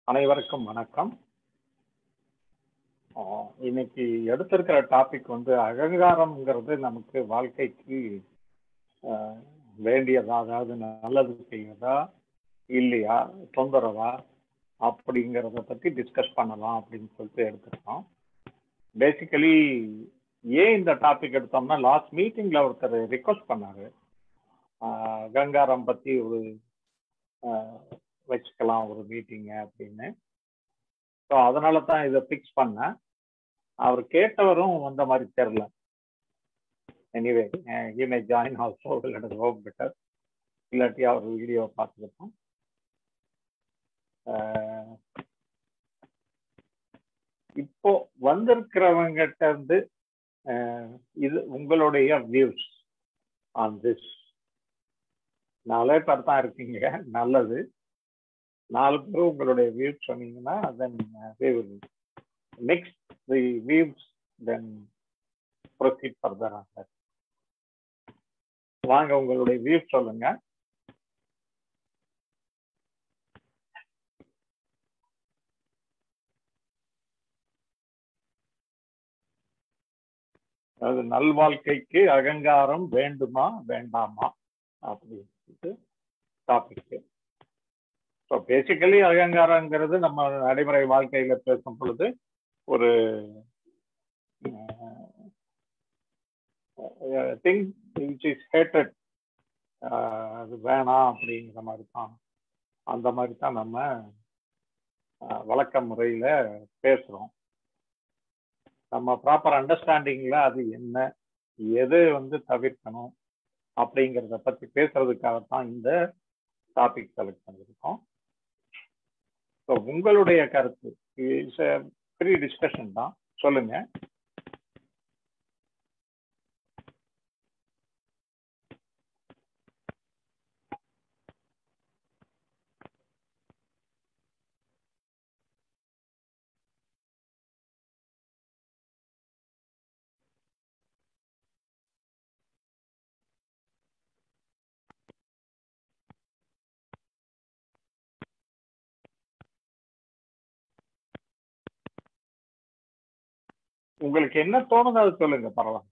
அனைவருக்கும் வணக்கம் ஆ, இன்னைக்கு எடுத்திருக்கிற டாபிக் வந்து அகங்காரம்ங்கிறது நமக்கு வாழ்க்கைக்கு ஆ, வேண்டியதா அதாவது நல்லது செய்வதா இல்லையா தொந்தரவா அப்படிங்கிறத பத்தி டிஸ்கஸ் பண்ணலாம் அப்படின்னு சொல்லிட்டு எடுத்திருக்கோம் பேசிக்கலி ஏன் இந்த டாபிக் எடுத்தோம்னா லாஸ்ட் மீட்டிங்ல ஒருத்தர் ரிக்வஸ்ட் பண்ணாரு ஆ, அகங்காரம் பத்தி ஒரு ஆ, வச்சுக்கலாம் ஒரு மீட்டிங் அப்படின்னு ஸோ அதனால தான் இதை ஃபிக்ஸ் பண்ணேன் அவர் கேட்டவரும் வந்த மாதிரி தெரில anyway he may join also இல்லாட்டி ஹோப் பெட்டர் இல்லாட்டி அவர் வீடியோ பார்த்துக்கிட்டோம் ஆஹ் இப்போ வந்திருக்கிறவங்கிட்ட இருந்து ஆஹ் இது உங்களுடைய வியூஸ் ஆன் திஸ் நாலே பேர் தான் இருக்கீங்க நல்லது நாலு பேரும் உங்களுடைய வியூஸ் சொன்னீங்கன்னா தென் we will mix the views then proceed further on that வாங்க உங்களுடைய வியூஸ் சொல்லுங்க அதாவது நல்வாழ்க்கைக்கு அகங்காரம் வேண்டுமா வேண்டாமா அப்படின்னு சொல்லிட்டு டாபிக் ஸோ பேசிக்கலி அகங்காரங்கிறது நம்ம நடைமுறை வாழ்க்கையில பேசும் பொழுது ஒரு திங் விச் இஸ் ஹேட்டட் அது வேணாம் அப்படிங்கிற மாதிரி தான் அந்த மாதிரி தான் நம்ம அஹ், வழக்க முறையில பேசுறோம் நம்ம ப்ராப்பர் அண்டர்ஸ்டாண்டிங்ல அது என்ன எது வந்து தவிர்க்கணும் அப்படிங்கிறத பத்தி பேசுறதுக்காகத்தான் இந்த டாபிக் செலக்ட் பண்ணியிருக்கோம் ஸோ உங்களுடைய கருத்து இட்ஸ் ஃப்ரீ டிஸ்கஷன் தான் சொல்லுங்க உங்களுக்கு என்ன தோணுதோ அது சொல்லுங்க பரவாயில்ல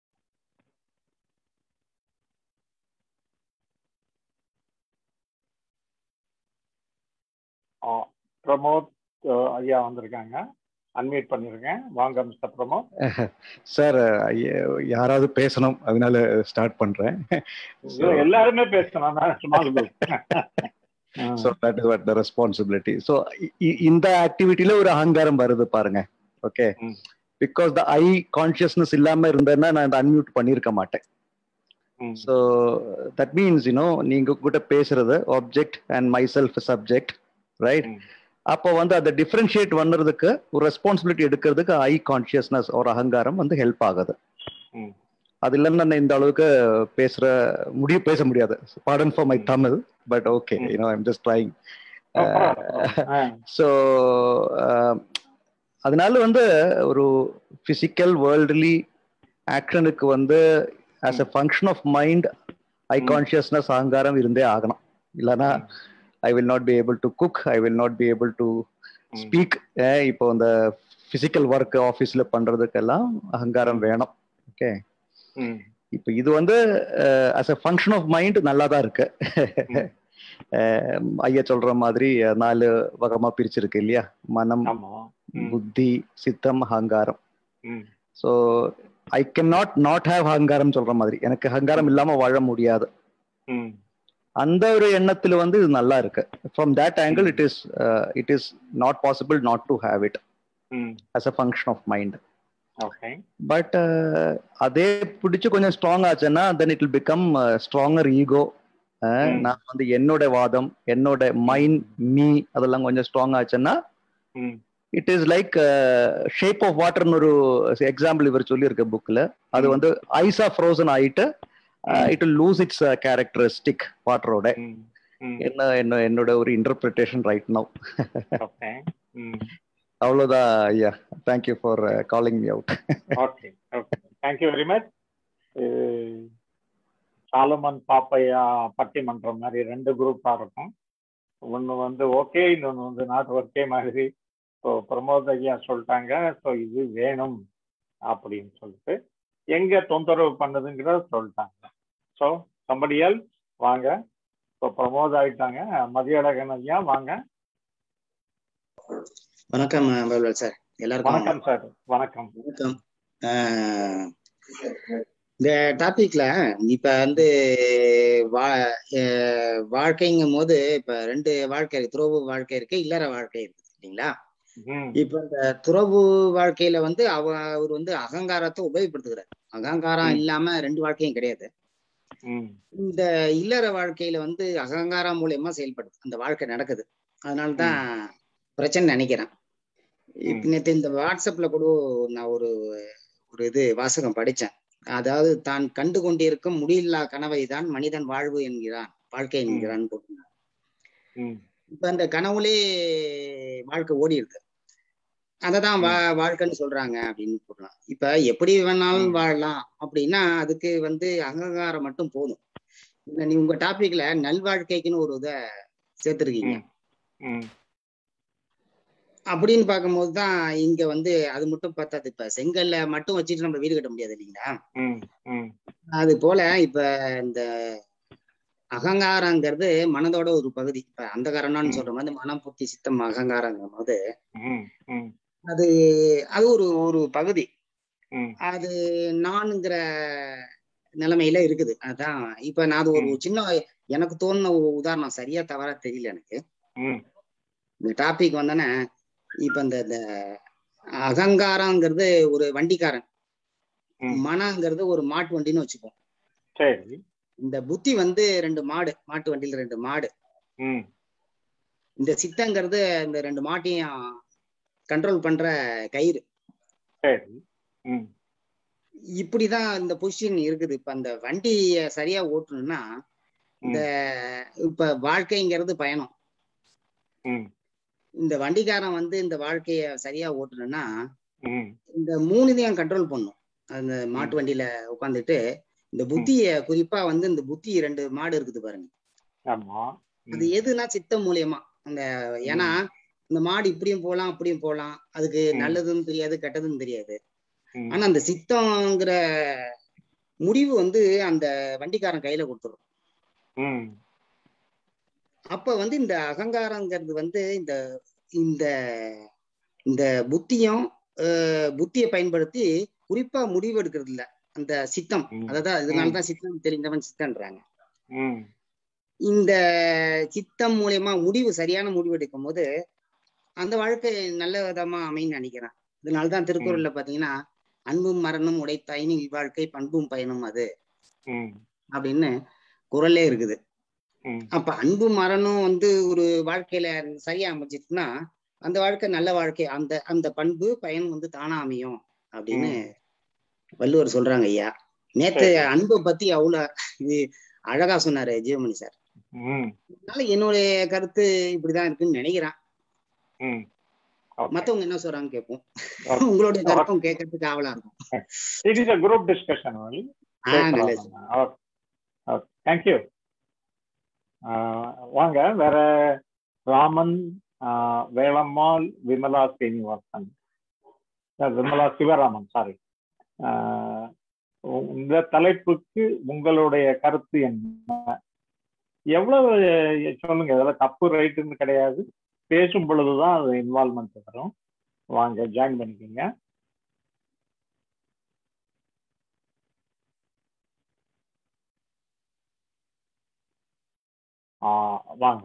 ஆ, பிரமோத் அஹ், ஐயா வந்திருக்காங்க அன்மியூட் பண்ணிருக்கேன் வாங்க மிஸ்டர் பிரமோத் சார் யாராவது பேசணும் அதனால ஸ்டார்ட் பண்றேன் ஐயோ, எல்லாருமே பேசணும் நான் small so that is what the responsibility so இந்த ஆக்டிவிட்டியில ஒரு அகங்காரம் வருது பாருங்க ஓகே ம். பிகாஸ் த ஐ கான்சியஸ்னஸ் இல்லாம இருந்தேன்னா நான் இந்த அன்மியூட் பண்ணியிருக்க மாட்டேன் ஸோ தட் மீன்ஸ் யூனோ நீங்க கூட பேசுறது object and myself subject right ம். அப்போ வந்து அதை டிஃபரன்ஷியேட் பண்ணுறதுக்கு ஒரு ரெஸ்பான்சிபிலிட்டி எடுக்கிறதுக்கு ஐ கான்சியஸ்னஸ் ஒரு அகங்காரம் வந்து ஹெல்ப் ஆகுது ம். அது இல்லைன்னு நான் இந்த அளவுக்கு பேசுற முடிய பேச முடியாது பாடன் ஃபார் மை ம். தமிழ் பட் ஓகே ம். You know I'm just trying so அதனால வந்து ஒரு ஃபிசிக்கல் வேர்ல்டுலி ஆக்ஷனுக்கு வந்து as a function of mind I ம். கான்சியஸ்னஸ் அகங்காரம் இருந்தே ஆகணும் இல்லைன்னா I will not be able to cook I will not be able to speak இப்போ இந்த ஃபிசிக்கல் ஒர்க் ஆஃபீஸில் பண்றதுக்கெல்லாம் அகங்காரம் வேணும் ஓகே இப்போ இது வந்து as a function of mind நல்லா தான் இருக்கு அஹ், ஐயா சொல்ற மாதிரி அஹ், நாலு வகமா பிரிச்சிருக்கு இல்லையா மனம் ஆமா ம். புத்தி சித்தம் அகங்காரம் ம். So I can not not have அகங்காரம் சொல்ற மாதிரி எனக்கு அகங்காரம் இல்லாம வாழ முடியாது ம். அந்த ஒரு எண்ணத்துல வந்து இது நல்லா இருக்கு from that angle it is it is not possible not to have it ம். As a function of mind okay but அதே பிடிச்சு கொஞ்சம் ஸ்ட்ராங் ஆச்சுன்னா then it will become stronger ego ம். நான் வந்து என்னோட வாதம் என்னோட மைண்ட் மீ அதெல்லாம் கொஞ்சம் ஸ்ட்ராங் ஆச்சுன்னா ம். It is like shape of வாட்டர்னு ஒரு எக்ஸாம்பிள் இவர் சொல்லியிருக்க புக்ல அது ம். வந்து ஐஸா ஃப்ரோசன் ஆயிட்டு ம். It will lose its characteristic வாட்டரோட ம். ம். என்ன என்ன என்னோட ஒரு இன்டர்பிரிட்டேஷன் ரைட் நவ் ஓகே ம். அவ்வளவுதான் ஐயா thank you for calling me out okay okay thank you very much Solomon Pappaiah பட்டிமன்றம் மாதிரி ரெண்டு குரூப்பா இருக்கும் ஒன்று வந்து ஓகே இன்னொன்று வந்து நாட் ஓகே மாதிரி ஸோ பிரமோத் ஐயா சொல்லிட்டாங்க ஸோ இது வேணும் அப்படின்னு சொல்லிட்டு எங்க தொந்தரவு பண்ணுதுங்கிறத சொல்லிட்டாங்க ஸோ சம்படியல் வாங்க ஸோ பிரமோத் ஆயிட்டாங்க மதியழகன் ஐயா வாங்க வணக்கம் பல்வல் சார் எல்லாருக்கும் வணக்கம் சார் வணக்கம் வணக்கம் ஆஹ் இந்த டாபிக்ல இப்ப வந்து வா அஹ் வாழ்க்கைங்கும் போது இப்ப ரெண்டு வாழ்க்கை இருக்கு துறவு வாழ்க்கை இருக்கு இல்லற வாழ்க்கை இருக்கு இல்லைங்களா ம் இப்ப இந்த துறவு வாழ்க்கையில வந்து அவ அவர் வந்து அகங்காரத்தை உபயோகப்படுத்துகிறார் அகங்காரம் ம். இல்லாம ரெண்டு வாழ்க்கையும் கிடையாது ம் இந்த இல்லற வாழ்க்கையில வந்து அகங்காரம் மூலியமா செயல்படுது அந்த வாழ்க்கை நடக்குது அதனாலதான் பிரச்சனை நினைக்கிறேன் இப்ப ம். நேத்து இந்த வாட்ஸ்அப்ல கூட நான் ஒரு ஒரு இது வாசகம் படிச்சேன் அதாவது தான் கண்டு கொண்டிருக்கும் முடியில்லா கனவை தான் மனிதன் வாழ்வு என்கிறான் வாழ்க்கை ம். என்கிறான் போட்டிருந்தாங்க. ம் இப்ப அந்த கனவுலே வாழ்க்கை ஓடிடுது அததான் வா வாழ்க்கைன்னு சொல்றாங்க அப்படின்னு போடலாம் இப்ப எப்படி வேணாலும் ம். வாழலாம் அப்படின்னா அதுக்கு வந்து அகங்காரம் மட்டும் போதும் இந்த நீ உங்க டாபிக்ல நல்வாழ்க்கைக்குன்னு ஒரு இதை சேர்த்திருக்கீங்க ம். ம் அப்படின்னு பார்க்கும்போது தான் இங்க வந்து அது மட்டும் பார்த்தாது இப்ப செங்கல்ல மட்டும் வச்சுட்டு நம்ம வீடு கட்ட முடியாது இல்லைங்களா ம் ம் அது போல இப்ப இந்த அகங்காரங்கிறது மனதோட ஒரு பகுதி இப்ப அந்த காரணம்னு சொல்ற மாதிரி மனம் புத்தி சித்தம் அகங்காரங்கும் போது ம் ம் அது அது ஒரு ஒரு பகுதி ம் அது நானுங்கிற நிலைமையில இருக்குது அதான் இப்ப நான் அது ஒரு ம். சின்ன எனக்கு தோணுன ஒரு உதாரணம் சரியா தவறா தெரியல எனக்கு ம் இந்த டாபிக் வந்தோன்னே இப்ப இந்த இந்த அகங்காரங்கிறது ஒரு வண்டிக்காரன் ம். மனங்கிறது ஒரு மாட்டு வண்டின்னு வச்சுப்போம் சரி இந்த புத்தி வந்து ரெண்டு மாடு மாட்டு வண்டியில ரெண்டு மாடு ம் இந்த சித்தங்கிறது இந்த ரெண்டு மாட்டையும் கண்ட்ரோல் பண்ற கயிறு சரி ம் இப்படிதான் இந்த பொசிஷன் இருக்குது இப்ப அந்த வண்டிய சரியா ஓட்டணும்னா இந்த இப்ப வாழ்க்கைங்கிறது பயணம் ம் இந்த வண்டிக்காரன் வந்து இந்த வாழ்க்கைய சரியா ஓட்டணும்னா ம் இந்த மூணுதையும் கண்ட்ரோல் பண்ணும் அந்த மாட்டு வண்டியில உட்காந்துட்டு இந்த புத்திய குறிப்பா வந்து இந்த புத்தி ரெண்டு மாடு இருக்குது பாருங்க ஆமா அது எதுனா சித்தம் மூலியமா அந்த ஏன்னா இந்த மாடு இப்படியும் போலாம் அப்படியும் போலாம் அதுக்கு ம். நல்லதுன்னு தெரியாது கெட்டதுன்னு தெரியாது ம். ஆனா அந்த சித்தம்ங்கிற முடிவு வந்து அந்த வண்டிக்காரன் கையில கொடுத்துரும் ம் அப்ப வந்து இந்த அகங்காரங்கிறது வந்து இந்த இந்த இந்த புத்தியும் அஹ், புத்தியை பயன்படுத்தி குறிப்பா முடிவு எடுக்கிறது இல்ல அந்த சித்தம் ம். அதான் இதனாலதான் சித்தம் தெரிந்தவன் சித்தன்றாங்க ம் இந்த சித்தம் மூலியமா முடிவு சரியான முடிவு எடுக்கும் போது அந்த வாழ்க்கை நல்ல விதமா அமைன்னு நினைக்கிறேன் இதனாலதான் திருக்குறள்ல பாத்தீங்கன்னா அன்பும் மரணம் உடைத்தாயின் இல்வாழ்க்கை பண்பும் பயனும் அது ம் அப்படின்னு குரல்லே இருக்குது ம் அப்ப அன்பு மரணம் வந்து ஒரு வாழ்க்கையில சரியா அமைஞ்சிட்டுன்னா அந்த வாழ்க்கை நல்ல வாழ்க்கை அந்த அந்த பண்பு பயன் வந்து தானா அமையும் அப்படின்னு வள்ளுவர் சொல்றாங்க ஐயா நேத்து சரி. அன்பை பத்தி அவ்வளவு இது அழகா சொன்னாரு ஜீவமணி சார் ம் அதனால என்னுடைய கருத்து இப்படிதான் இருக்குன்னு நினைக்கிறேன் ம் Okay. மத்தவங்க என்ன சொல்றாங்க கேட்போம் Okay. உங்களுடைய கருத்தும் கேட்கறதுக்கு ஆவலா இருக்கும் It is a group discussion only. ஆஹ் நல்லது ஓகே ஓகே தேங்க்யூ வாங்க வேற ராமன் ஆஹ், வேலம்மாள் விமலா சீனிவாசன் அஹ், விமலா சிவராமன் சாரி இந்த தலைப்புக்கு உங்களுடைய கருத்து என்ன எவ்வளவு சொல்லுங்க இதெல்லாம் தப்பு ரைட்டுன்னு கிடையாது பேசும் பொழுதுதான் அது இன்வால்மெண்ட் வரும் வாங்க ஜாயின் பண்ணிக்கோங்க ஆஹ் வாங்க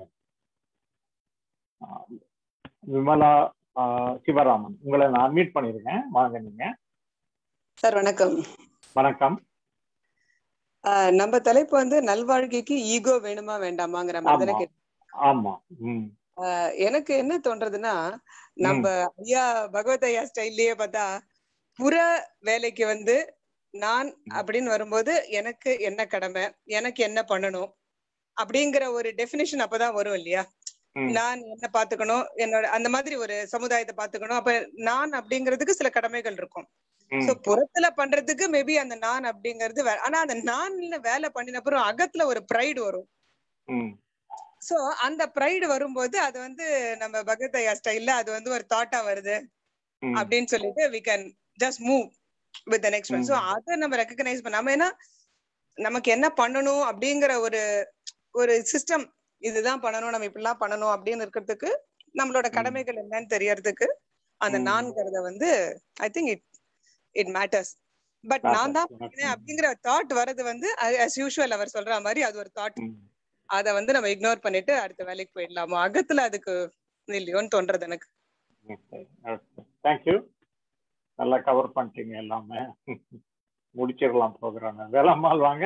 ஆஹ் விமலா ஆஹ் சிவராமன் உங்களை நான் மீட் பண்ணிருக்கேன் வாங்க நீங்க சார் வணக்கம் வணக்கம் ஆஹ் நம்ம தலைப்பு வந்து நல்வாழ்க்கைக்கு ஈகோ வேணுமா வேண்டாமாங்கிற மாதிரி தானே ஆமா. கேட்டு ஆமா ம் எனக்கு என்ன தோன்றதுன்னா நம்ம ஐயா பகவத் ஐயா ஸ்டைல்லயே பார்த்தா புற வேலைக்கு வந்து நான் அப்படின்னு வரும்போது எனக்கு என்ன கடமை எனக்கு என்ன பண்ணணும் அப்படிங்கிற ஒரு டெபினிஷன் அப்பதான் வரும் இல்லையா ம். நான் என்ன பாத்துக்கணும் என்னோட அந்த மாதிரி ஒரு சமுதாயத்தை பாத்துக்கணும் அப்ப நான் அப்படிங்கிறதுக்கு சில கடமைகள் இருக்கும் ம். சோ புறத்துல பண்றதுக்கு மேபி அந்த நான் அப்படிங்கிறது வே- ஆனா அந்த நான்ல வேலை பண்ணின அப்புறம் அகத்துல ஒரு ப்ரைடு வரும் ம் சோ அந்த ப்ரைடு வரும்போது அது வந்து நம்ம பகத் ஐயா ஸ்டைல்ல அது வந்து ஒரு தாட்டா வருது ம், அப்படின்னு சொல்லிட்டு we can just move with next one ம். சோ அதை நம்ம ரெக்கக்னைஸ் பண்ணாம ஏன்னா நமக்கு என்ன பண்ணணும் அப்படிங்கிற ஒரு ஒரு சிஸ்டம் இதுதான் பண்ணணும் நம்ம இப்படிலாம் பண்ணணும் அப்படின்னு இருக்கிறதுக்கு நம்மளோட ம். கடமைகள் என்னன்னு தெரியறதுக்கு அந்த ம். நான்கிறத வந்து I think it it matters but நான் தான் பண்ணேன் அப்படிங்கிற தாட் வர்றது வந்து as யூஷுவல் அவர் சொல்ற மாதிரி அது ஒரு தாட் ம். அத வந்து நம்ம இக்னோர் பண்ணிட்டு அடுத்த வேலைக்கு போயிடலாமா அகத்துல அதுக்கு இல்லையோன்னு தோன்றது எனக்கு தேங்க்யூ நல்லா கவர் பண்ணிட்டீங்க எல்லாமே முடிச்சிடலாம் ப்ரோக்ராம் வேலம்மாள் வாங்க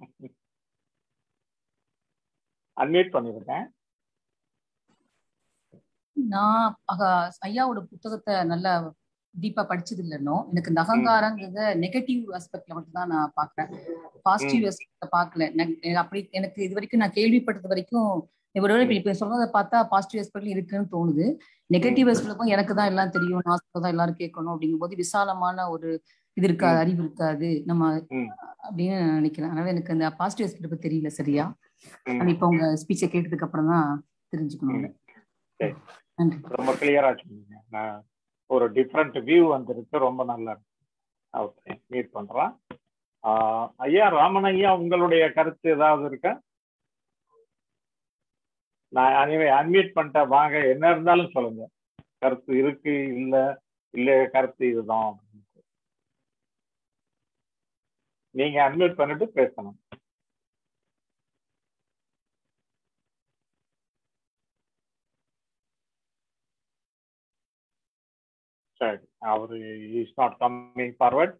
அன்மியூட் பண்ணிருக்கேன் நான் அக- ஐயாவோட புத்தகத்தை நல்லா டீப்பா படிச்சது இல்ல இன்னும் எனக்கு இந்த அகங்காரங்கிறத நெகட்டிவ் ஆஸ்பெக்ட்ல மட்டும் தான் நான் பாக்குறேன் பாசிட்டிவ் ஆஸ்பெக்ட்ல பாக்கல எனக்கு எனக்கு அப்படி எனக்கு இது வரைக்கும் நான் கேள்விப்பட்டது வரைக்கும் ஒருவேளை இப்ப இப்ப சொல்றதை பார்த்தா பாசிட்டிவ் ஆஸ்பெக்ட்ல இருக்குன்னு தோணுது நெகட்டிவ் ஆஸ்பெக்ட்ல எனக்கு தான் எல்லாம் தெரியும் நான் சொல்றதா எல்லாரும் கேட்கணும் அப்படிங்கும்போது விசாலமான ஒரு இது இருக்காது ம். அறிவு இருக்காது நம்ம ம். அப்படின்னு நினைக்கிறேன் அதனால எனக்கு அந்த பாசிட்டிவ் ஆஸ்பெக்ட் பத்தி தெரியல சரியா ம். அது இப்ப உங்க ஸ்பீச்சை கேட்டதுக்கு அப்புறம் தான் தெரிஞ்சுக்கணும் ம். சரி. நன்றி ரொம்ப கிளியரா சொன்னீங்க நான் ஒரு டிஃப்ரெண்ட் வியூ வந்திருக்கு ரொம்ப நல்லா இருக்கு ஓகே மீட் பண்றேன் ஆஹ் ஐயா ராமன் ஐயா உங்களுடைய கருத்து ஏதாவது இருக்கா நான் அனிவே அன்மியூட் பண்ணிட்டேன் வாங்க என்ன இருந்தாலும் சொல்லுங்க கருத்து இருக்கு இல்ல இல்ல கருத்து இதுதான் அப்படின்ட்டு. நீங்க அன்மியூட் பண்ணிட்டு பேசணும் சரி அவரு is not coming forward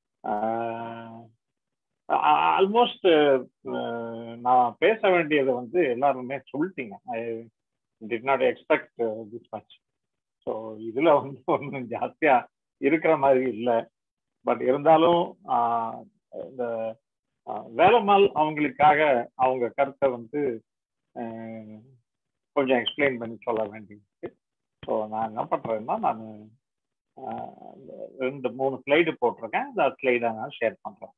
almost நான் பேச வேண்டியதை வந்து எல்லாருமே சொல்லிட்டீங்க I did not expect this much so இதுல வந்து ஒன்றும் ஜாஸ்தியா இருக்கிற மாதிரி இல்லை பட் இருந்தாலும் ஆஹ், இந்த ஆஹ், வேலம்மாள் அவங்களுக்காக அவங்க கருத்தை வந்து ஆஹ், கொஞ்சம் எக்ஸ்பிளைன் பண்ணி சொல்ல வேண்டியிருக்கு ஸோ நான் என்ன பண்றேன்னா நான் ரெண்டு மூணு ஸ்லைடு போட்டிருக்கேன் அந்த ஸ்லைடை நான் ஷேர் பண்றேன்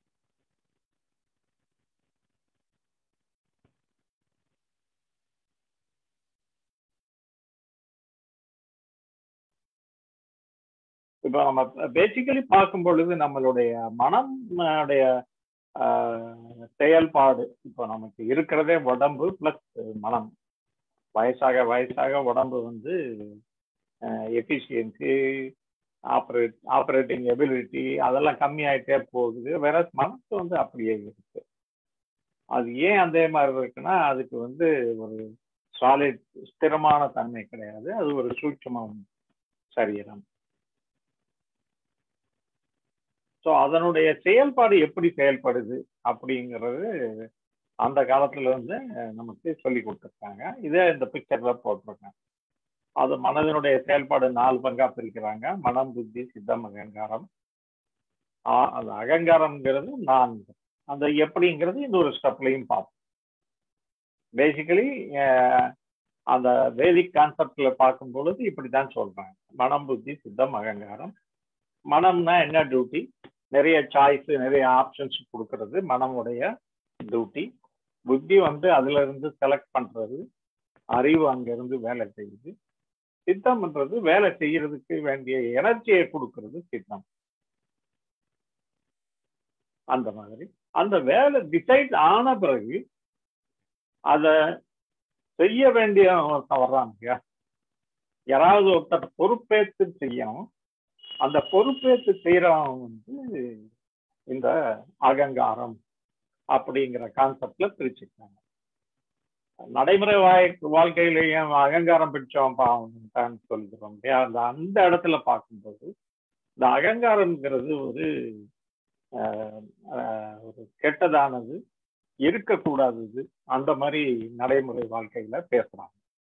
இப்போ நம்ம பேசிக்கலி பார்க்கும் பொழுது நம்மளுடைய மனம் உடைய ஆஹ், செயல்பாடு இப்போ நமக்கு இருக்கிறதே உடம்பு பிளஸ் மனம் வயசாக வயசாக உடம்பு வந்து எஃபிஷியன்சி ஆப்ரேட் ஆப்ரேட்டிங் எபிலிட்டி அதெல்லாம் கம்மியாயிட்டே போகுது வேற மனசு வந்து அப்படியே இருக்கு அது ஏன் அதே மாதிரி இருக்குன்னா அதுக்கு வந்து ஒரு சாலிட் ஸ்திரமான தன்மை கிடையாது அது ஒரு சூட்சமம் சரீரம் ஸோ அதனுடைய செயல்பாடு எப்படி செயல்படுது அப்படிங்கிறது அந்த காலத்துல வந்து நமக்கு சொல்லி கொடுத்துருக்காங்க இதே இந்த பிக்சர்ல போட்டிருக்காங்க அது மனதினுடைய செயல்பாடு நாலு பங்கா பிரிக்கிறாங்க மனம் புத்தி சித்தம் அகங்காரம் ஆ- அந்த அகங்காரம்ங்கிறது நான் அந்த எப்படிங்கிறது இந்த ஒரு ஸ்டெப்லையும் பார்ப்போம் பேசிக்கலி அந்த வேதிக் கான்செப்ட்ல பார்க்கும் பொழுது இப்படிதான் சொல்றாங்க மனம் புத்தி சித்தம் அகங்காரம் மனம்னா என்ன டியூட்டி நிறைய சாய்ஸ் நிறைய ஆப்ஷன்ஸ் கொடுக்கறது மனமுடைய டியூட்டி புத்தி வந்து அதுல இருந்து செலக்ட் பண்றது அறிவு அங்கிருந்து வேலை செய்யுது சித்தம்ன்றது வேலை செய்யறதுக்கு வேண்டிய எனர்ஜியை கொடுக்கறது சித்தம் அந்த மாதிரி அந்த வேலை டிசைட் ஆன பிறகு அத செய்ய வேண்டிய ஒருத்தன் வர்றான் இல்லையா யாராவது ஒருத்தர் பொறுப்பேற்று செய்யணும் அந்த பொறுப்பேற்று செய்யறவன் வந்து இந்த அகங்காரம் அப்படிங்கிற கான்செப்ட்ல பிரிச்சுட்டாங்க நடைமுறை வாய் வாழ்க்கையிலேயும் அகங்காரம் பிடிச்சவன் பாவம் சொல்லிக்கிறோம் இல்லையா அந்த அந்த இடத்துல பார்க்கும்போது இந்த அகங்காரம்ங்கிறது ஒரு ஆஹ், ஆஹ், ஒரு கெட்டதானது இருக்கக்கூடாதது அந்த மாதிரி நடைமுறை வாழ்க்கையில பேசுறாங்க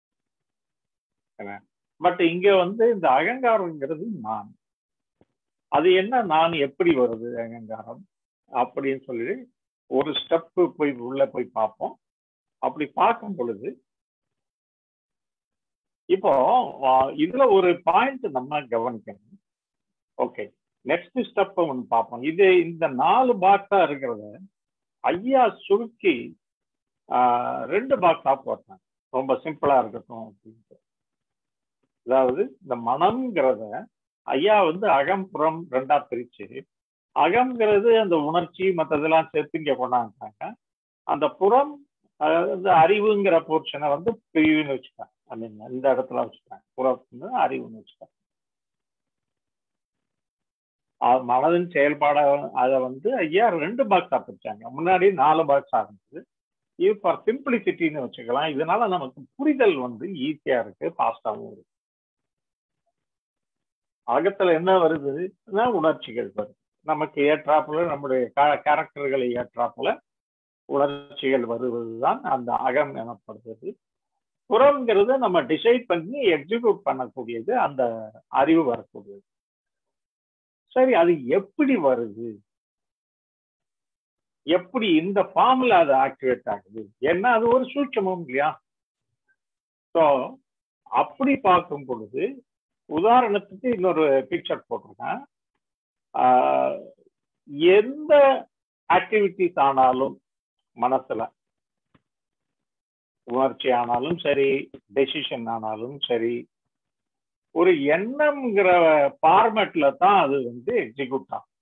பட் இங்க வந்து இந்த அகங்காரம்ங்கிறது நான் அது என்ன நான் எப்படி வருது அகங்காரம் அப்படின்னு சொல்லி ஒரு ஸ்டெப் போய் உள்ள போய் பார்ப்போம் அப்படி பார்க்கும் பொழுது இப்போ ஆஹ், இதுல ஒரு பாயிண்ட் நம்ம கவனிக்கணும் ஓகே நெக்ஸ்ட் ஸ்டெப் ஒன்று பார்ப்போம் இது இந்த நாலு பாக்ஸா இருக்கிறத ஐயா சுருக்கி ஆஹ் ரெண்டு பாக்ஸா போட்டேன் ரொம்ப சிம்பிளா இருக்கட்டும் அப்படின்ட்டு அதாவது இந்த மனம்ங்கிறத ஐயா வந்து அகம்புறம் ரெண்டா பிரிச்சு அகம்ங்கிறது அந்த உணர்ச்சி மற்றதெல்லாம் சேர்த்து இங்க கொண்டாந்துட்டாங்க அந்த புறம் அதாவது அறிவுங்கிற போர்ஷனை வந்து பிரிவுன்னு வச்சுட்டாங்க ஐ மீன் இந்த இடத்துல வச்சுட்டாங்க புறத்து அறிவுன்னு வச்சுட்டாங்க அஹ் மனதின் செயல்பாட அதை வந்து ஐயா ரெண்டு பாக்ஸா பிரிச்சாங்க முன்னாடி நாலு பாக்ஸா இருந்தது இது ஃபார் சிம்பிளிசிட்டின்னு வச்சுக்கலாம் இதனால நமக்கு புரிதல் வந்து ஈஸியா இருக்கு ஃபாஸ்டாகவும் இருக்கு அகத்துல என்ன வருதுன்னா உணர்ச்சிகள் வருது நமக்கு ஏற்றாப்புல நம்முடைய கேரக்டர்களை ஏற்றாப்புல உணர்ச்சிகள் வருவதுதான் அந்த அகம் எனப்படுவது புறம்ங்கிறது நம்ம டிசைட் பண்ணி எக்ஸிக்யூட் பண்ணக்கூடியது அந்த அறிவு வரக்கூடியது சரி அது எப்படி வருது எப்படி இந்த ஃபார்ம்ல அது ஆக்டிவேட் ஆகுது ஏன்னா அது ஒரு சூட்சமம் இல்லையா ஸோ அப்படி பார்க்கும் பொழுது உதாரணத்துக்கு இன்னொரு பிக்சர் போட்டிருக்கேன் ஆஹ் எந்த ஆக்டிவிட்டிஸ் ஆனாலும் மனசுல உணர்ச்சி ஆனாலும் சரி டெசிஷன் ஆனாலும் சரி ஒரு எண்ணம்ங்கிற ஃபார்மேட்ல தான் அது வந்து எக்ஸிக்யூட் ஆகும்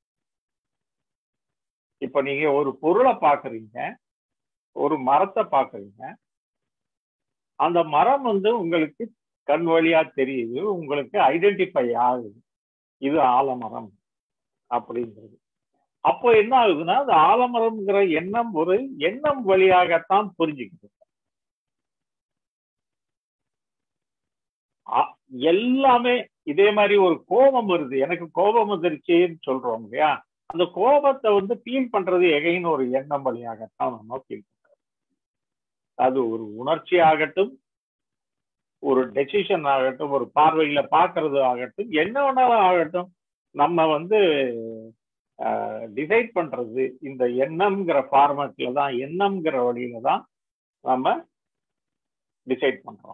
இப்ப நீங்க ஒரு பொருளை பாக்குறீங்க ஒரு மரத்தை பாக்குறீங்க அந்த மரம் வந்து உங்களுக்கு கண் வழியா தெரியுது உங்களுக்கு ஐடென்டிஃபை ஆகுது இது ஆலமரம் அப்படிங்கிறது அப்போ என்ன ஆகுதுன்னா அது ஆலமரம்ங்கிற எண்ணம் ஒரு எண்ணம் வழியாகத்தான் புரிஞ்சுக்குது அ- எல்லாமே இதே மாதிரி ஒரு கோபம் வருது எனக்கு கோபம் வந்துருச்சுன்னு சொல்றோம் இல்லையா அந்த கோபத்தை வந்து ஃபீல் பண்றது எகைன் ஒரு எண்ணம் வழியாகத்தான் நம்ம ஃபீல் பண்றோம் அது ஒரு உணர்ச்சி ஆகட்டும் ஒரு டெசிஷன் ஆகட்டும் ஒரு பார்வையில பார்க்கறது ஆகட்டும் என்ன வேணாலும் ஆகட்டும் நம்ம வந்து டிசைட் பண்றது இந்த எண்ணம்ங்கிற ஃபார்மேட்ல தான் எண்ணம்ங்கிற வழியில தான் நம்ம டிசைட் பண்றோம்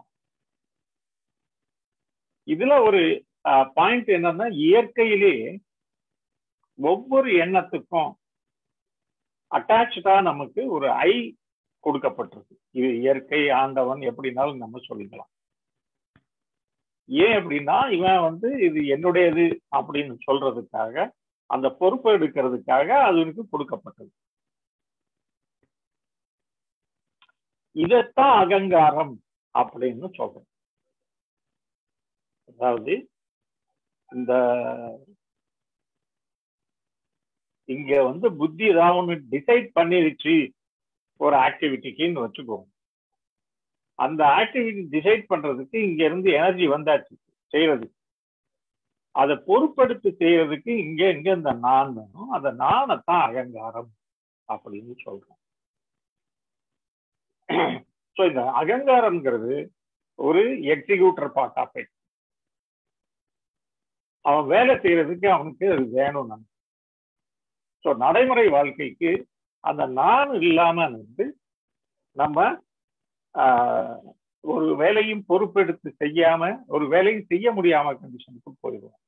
இதுல ஒரு பாயிண்ட் என்னன்னா இயற்கையிலே ஒவ்வொரு எண்ணத்துக்கும் அட்டாச்சா நமக்கு ஒரு ஐ கொடுக்கப்பட்டிருக்கு இது இயற்கை ஆண்டவன் எப்படினாலும் நம்ம சொல்லிக்கலாம் ஏன் அப்படின்னா இவன் வந்து இது என்னுடையது அப்படின்னு சொல்றதுக்காக அந்த பொறுப்பை எடுக்கிறதுக்காக அதுக்கு கொடுக்கப்பட்டது இதத்தான் அகங்காரம் அப்படின்னு சொல்றோம் அதாவது இந்த இங்க வந்து புத்தி ஏதாவது ஒண்ணு டிசைட் பண்ணிருச்சு ஒரு ஆக்டிவிட்டிக்குன்னு வச்சுக்கோங்க அந்த ஆக்டிவிட்டி டிசைட் பண்றதுக்கு இங்க இருந்து எனர்ஜி வந்தாச்சு செய்யறதுக்கு அதை பொறுப்படுத்தி செய்யறதுக்கு இங்க இங்க இந்த நான் வேணும் அந்த நானைத்தான் அகங்காரம் அப்படின்னு சொல்றோம் ஸோ இந்த அகங்காரம்ங்கிறது ஒரு எக்ஸிக்யூட்டர் பார்ட் ஆஃப் இட் அவன் வேலை செய்யறதுக்கு அவனுக்கு அது வேணும் நம்ம ஸோ நடைமுறை வாழ்க்கைக்கு அந்த நான் இல்லாம வந்து நம்ம ஆஹ், ஒரு வேலையும் பொறுப்பெடுத்து செய்யாம ஒரு வேலையும் செய்ய முடியாம கண்டிஷனுக்கு போயிடுவோம்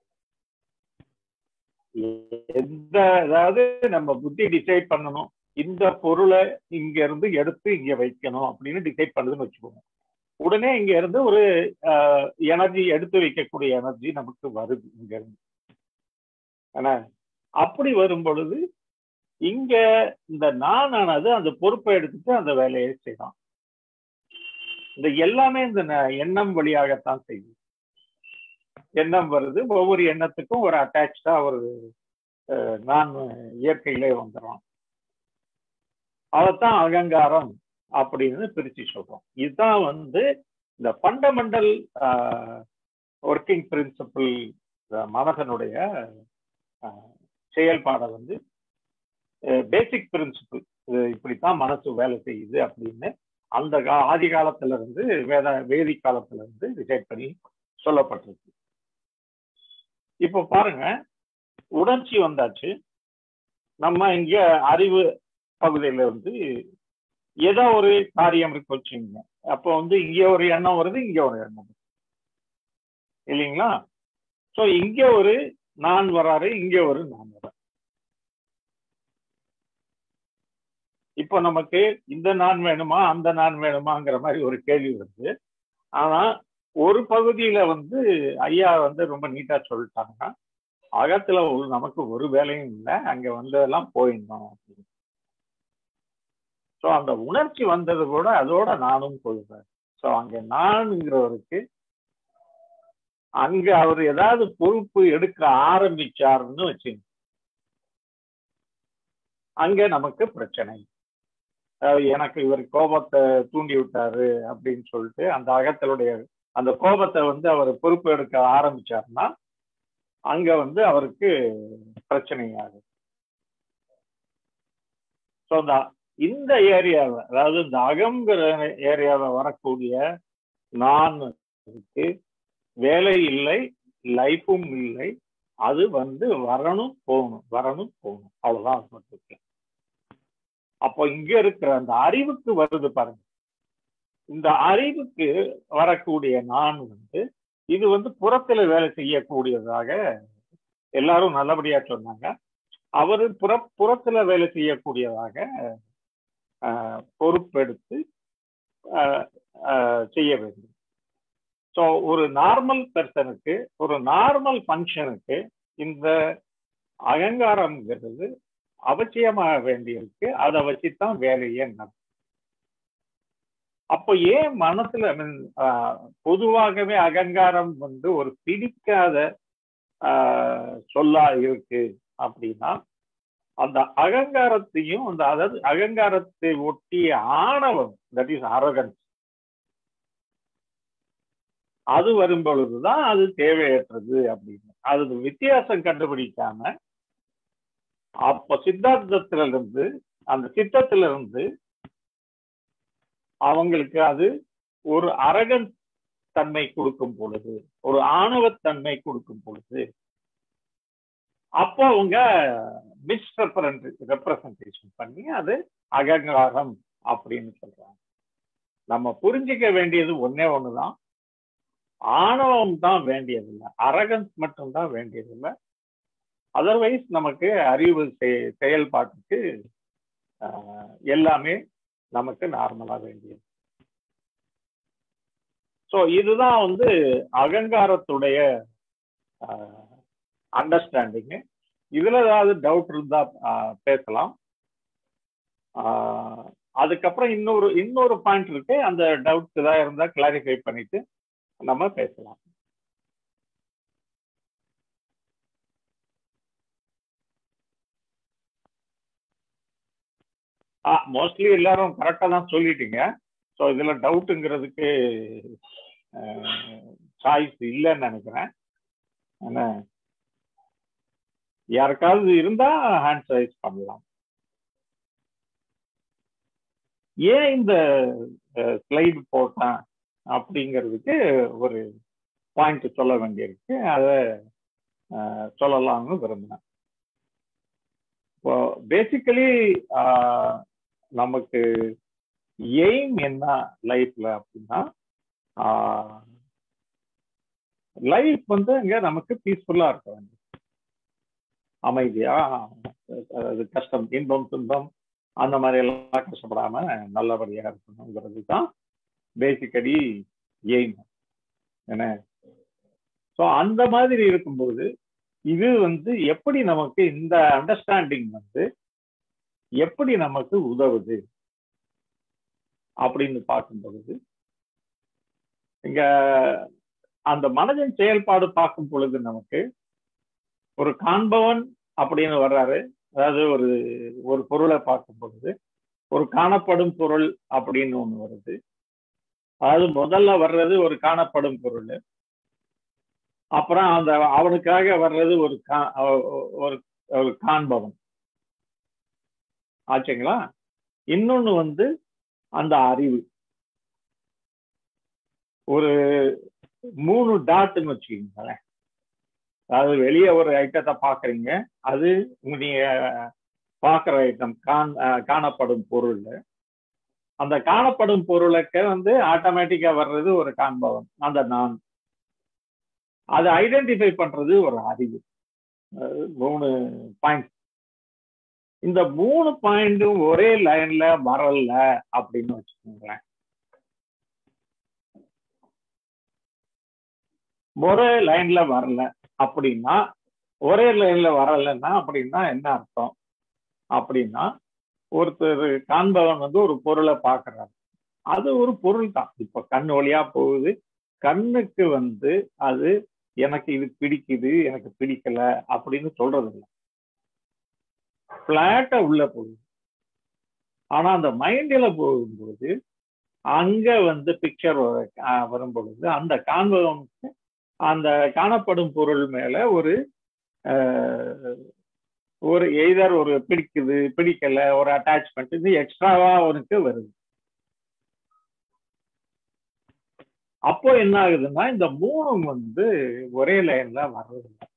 எந்த அதாவது நம்ம புத்தி டிசைட் பண்ணணும் இந்த பொருளை இங்க இருந்து எடுத்து இங்க வைக்கணும் அப்படின்னு டிசைட் பண்ணுதுன்னு வச்சுக்கோங்க உடனே இங்க இருந்து ஒரு எனர்ஜி எடுத்து வைக்கக்கூடிய எனர்ஜி நமக்கு வருது இங்க இருந்து ஆனா அப்படி வரும் பொழுது இங்க இந்த நானானது அந்த பொறுப்பை எடுத்துட்டு அந்த வேலையை செய்யலாம் இந்த எல்லாமே இந்த ந- எண்ணம் வழியாகத்தான் செய்யுது எண்ணம் வருது ஒவ்வொரு எண்ணத்துக்கும் ஒரு அட்டாச்சா ஒரு அஹ், நான் இயற்கையிலே வந்துடும் அதைத்தான் அகங்காரம் அப்படின்னு பிரிச்சு சொல்றோம் இதுதான் வந்து இந்த ஃபண்டமெண்டல் ஒர்க்கிங் பிரின்சிபிள் மனதனுடைய அஹ், செயல்பாடை வந்து பேசிக் பிரின்சிபிள் இது இப்படித்தான் மனசு வேலை செய்யுது அப்படின்னு அந்த கா- ஆதி காலத்துல இருந்து வேத வேதிக் காலத்துல இருந்து டிசைட் பண்ணி சொல்லப்பட்டிருக்கு இப்போ பாருங்க உணர்ச்சி வந்தாச்சு நம்ம இங்க அறிவு பகுதியில வந்து ஏதோ ஒரு காரியம் இருக்கு வச்சுங்க அப்போ வந்து இங்க ஒரு எண்ணம் வருது இங்க ஒரு எண்ணம் வருது. இல்லைங்களா சோ இங்க ஒரு நான் வராரு இங்க ஒரு நான் வராரு இப்போ நமக்கு இந்த நான் வேணுமா அந்த நான் வேணுமாங்கிற மாதிரி ஒரு கேள்வி வருது ஆனா ஒரு பகுதியில வந்து ஐயா வந்து ரொம்ப நீட்டா சொல்லிட்டாங்கன்னா அகத்துல ஒரு நமக்கு ஒரு வேலையும் இல்லை அங்க வந்ததெல்லாம் போயிருந்தோம் அப்படின்னு ஸோ அந்த உணர்ச்சி வந்தது கூட அதோட நானும் போயிடுறேன் ஸோ அங்க நானுங்கிறவருக்கு அங்க அவர் ஏதாவது பொறுப்பு எடுக்க ஆரம்பிச்சாருன்னு வச்சுங்க அங்க நமக்கு பிரச்சனை அஹ் எனக்கு இவர் கோபத்தை தூண்டி விட்டாரு அப்படின்னு சொல்லிட்டு அந்த அகத்தலுடைய அந்த கோபத்தை வந்து அவர் பொறுப்பு எடுக்க ஆரம்பிச்சாருன்னா அங்க வந்து அவருக்கு பிரச்சனையாகும் ஸோ இந்த இந்த ஏரியாவை அதாவது இந்த அகங்கிற ஏரியாவை வரக்கூடிய நான் இருக்கு வேலை இல்லை லைஃபும் இல்லை அது வந்து வரணும் போகணும் வரணும் போகணும் அவ்வளவுதான் அது மட்டும் இருக்கு. அப்போ இங்க இருக்கிற அந்த அறிவுக்கு வருது பாருங்க இந்த அறிவுக்கு வரக்கூடிய நான் வந்து இது வந்து புறத்துல வேலை செய்யக்கூடியதாக எல்லாரும் நல்லபடியா சொன்னாங்க அவரு புற புறத்துல வேலை செய்யக்கூடியதாக ஆஹ், பொறுப்பெடுத்து ஆஹ், ஆஹ், செய்ய வேண்டும் ஸோ ஒரு நார்மல் பர்சனுக்கு ஒரு நார்மல் ஃபங்க்ஷனுக்கு இந்த அகங்காரம்ங்கிறது அவசியமாக வேண்டியிருக்கு அதை வச்சுதான் வேலையே நடக்கும் அப்போ ஏன் மனசுல I mean, ஆஹ், பொதுவாகவே அகங்காரம் வந்து ஒரு பிடிக்காத ஆஹ், சொல்லா இருக்கு அப்படின்னா அந்த அகங்காரத்தையும் அந்த அதாவது அகங்காரத்தை ஒட்டிய ஆணவம் தட் இஸ் அரகன்ஸ் அது வரும் பொழுதுதான் அது தேவையற்றது அப்படின்னு அது வித்தியாசம் கண்டுபிடிக்காம அப்ப சித்தாந்தத்திலிருந்து அந்த சித்தத்திலிருந்து அவங்களுக்கு அது ஒரு அரகன் தன்மை கொடுக்கும் பொழுது ஒரு ஆணவத்தன்மை கொடுக்கும் பொழுது அப்போ அவங்க மிஸ்ரெப்ரண்ட் ரெப்ரசன்டேஷன் பண்ணி அது அகங்காரம் அப்படின்னு சொல்றாங்க நம்ம புரிஞ்சுக்க வேண்டியது ஒன்னே ஒண்ணுதான் ஆணவம் தான் வேண்டியதில்லை அரகன்ஸ் மட்டும்தான் வேண்டியதில்லை அதர்வைஸ் நமக்கு அறிவு செ- செயல்பாட்டுக்கு ஆஹ், எல்லாமே நமக்கு நார்மலா வேண்டியது ஸோ இதுதான் வந்து அகங்காரத்துடைய அண்டர்ஸ்டாண்டிங்கு இதுல ஏதாவது டவுட் இருந்தா ஆஹ், பேசலாம் ஆஹ், அதுக்கப்புறம் இன்னொரு இன்னொரு பாயிண்ட் இருக்கு அந்த டவுட்ஸ் ஏதாவது இருந்தா கிளாரிஃபை பண்ணிட்டு நம்ம பேசலாம் ஆ மோஸ்ட்லி எல்லாரும் கரெக்டாக தான் சொல்லிட்டீங்க ஸோ இதில் டவுட்டுங்கிறதுக்கு சாய்ஸ் இல்லைன்னு நினைக்கிறேன் ஆனா யாருக்காவது இருந்தா ஹேண்ட் ரைஸ் பண்ணலாம் ஏன் இந்த ஸ்லைடு போட்டேன் அப்படிங்கிறதுக்கு ஒரு பாயிண்ட் சொல்ல வேண்டியிருக்கு அதை சொல்லலாம்னு விரும்பினேன் இப்போ பேசிக்கலி நமக்கு எய்ம் என்ன லைஃப்ல அப்படின்னா லைஃப் வந்து இங்க நமக்கு பீஸ்ஃபுல்லா இருக்க வேண்டும் அமைதியா அது கஷ்டம் இன்பம் துன்பம் அந்த மாதிரி எல்லாம் கஷ்டப்படாம நல்லபடியா இருக்கணுங்கிறது தான் பேசிக்கலி எய்ம் என்ன ஸோ அந்த மாதிரி இருக்கும்போது இது வந்து எப்படி நமக்கு இந்த அண்டர்ஸ்டாண்டிங் வந்து எப்படி நமக்கு உதவுது அப்படின்னு பார்க்கும் பொழுது இங்க அந்த மனதின் செயல்பாடு பார்க்கும் பொழுது நமக்கு ஒரு காண்பவன் அப்படின்னு வர்றாரு அதாவது ஒரு ஒரு பொருளை பார்க்கும் பொழுது ஒரு காணப்படும் பொருள் அப்படின்னு ஒண்ணு வருது அதாவது முதல்ல வர்றது ஒரு காணப்படும் பொருள் அப்புறம் அந்த அவனுக்காக வர்றது ஒரு ஒரு ஒரு காண்பவன் ஆச்சுங்களா இன்னொன்னு வந்து அந்த அறிவு ஒரு மூணு டாட்னு வச்சுக்கோங்களேன் அதாவது வெளியே ஒரு ஐட்டத்தை பாக்குறீங்க அது நீங்க பார்க்குற ஐட்டம் காண் காணப்படும் பொருள் அந்த காணப்படும் பொருளுக்கு வந்து ஆட்டோமேட்டிக்கா வர்றது ஒரு காண்பவன் அந்த நான் அதை ஐடென்டிஃபை பண்றது ஒரு அறிவு மூணு பாயிண்ட் இந்த மூணு பாயிண்டும் ஒரே லைன்ல வரல அப்படின்னு வச்சுக்கோங்களேன் ஒரே லைன்ல வரல அப்படின்னா ஒரே லைன்ல வரலன்னா அப்படின்னா என்ன அர்த்தம் அப்படின்னா ஒருத்தர் காண்பவன் வந்து ஒரு பொருளை பார்க்கறாரு அது ஒரு பொருள் தான் இப்ப கண் வழியா போகுது கண்ணுக்கு வந்து அது எனக்கு இது பிடிக்குது எனக்கு பிடிக்கல அப்படின்னு சொல்றது இல்லை பிளாட்டா உள்ள போகுது ஆனா அந்த மைண்ட்ல போகும்போது அங்க வந்து பிக்சர் வரும் பொழுது அந்த காண்பவனுக்கு அந்த காணப்படும் பொருள் மேல ஒரு அஹ், ஒரு எய்தர் ஒரு பிடிக்குது பிடிக்கல ஒரு அட்டாச்மெண்ட் இது எக்ஸ்ட்ராவா அவனுக்கு வருது அப்போ என்ன ஆகுதுன்னா இந்த மூணும் வந்து ஒரே லைன்ல வர்றதில்லை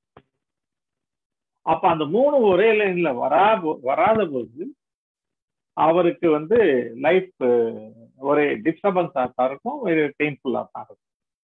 அப்ப அந்த மூணு ஒரே லைன்ல வரா வராத போது அவருக்கு வந்து லைஃப் ஒரு டிஸ்டர்பன்ஸா தான் இருக்கும் ஒரு பெயின்ஃபுல்லா தான் இருக்கும்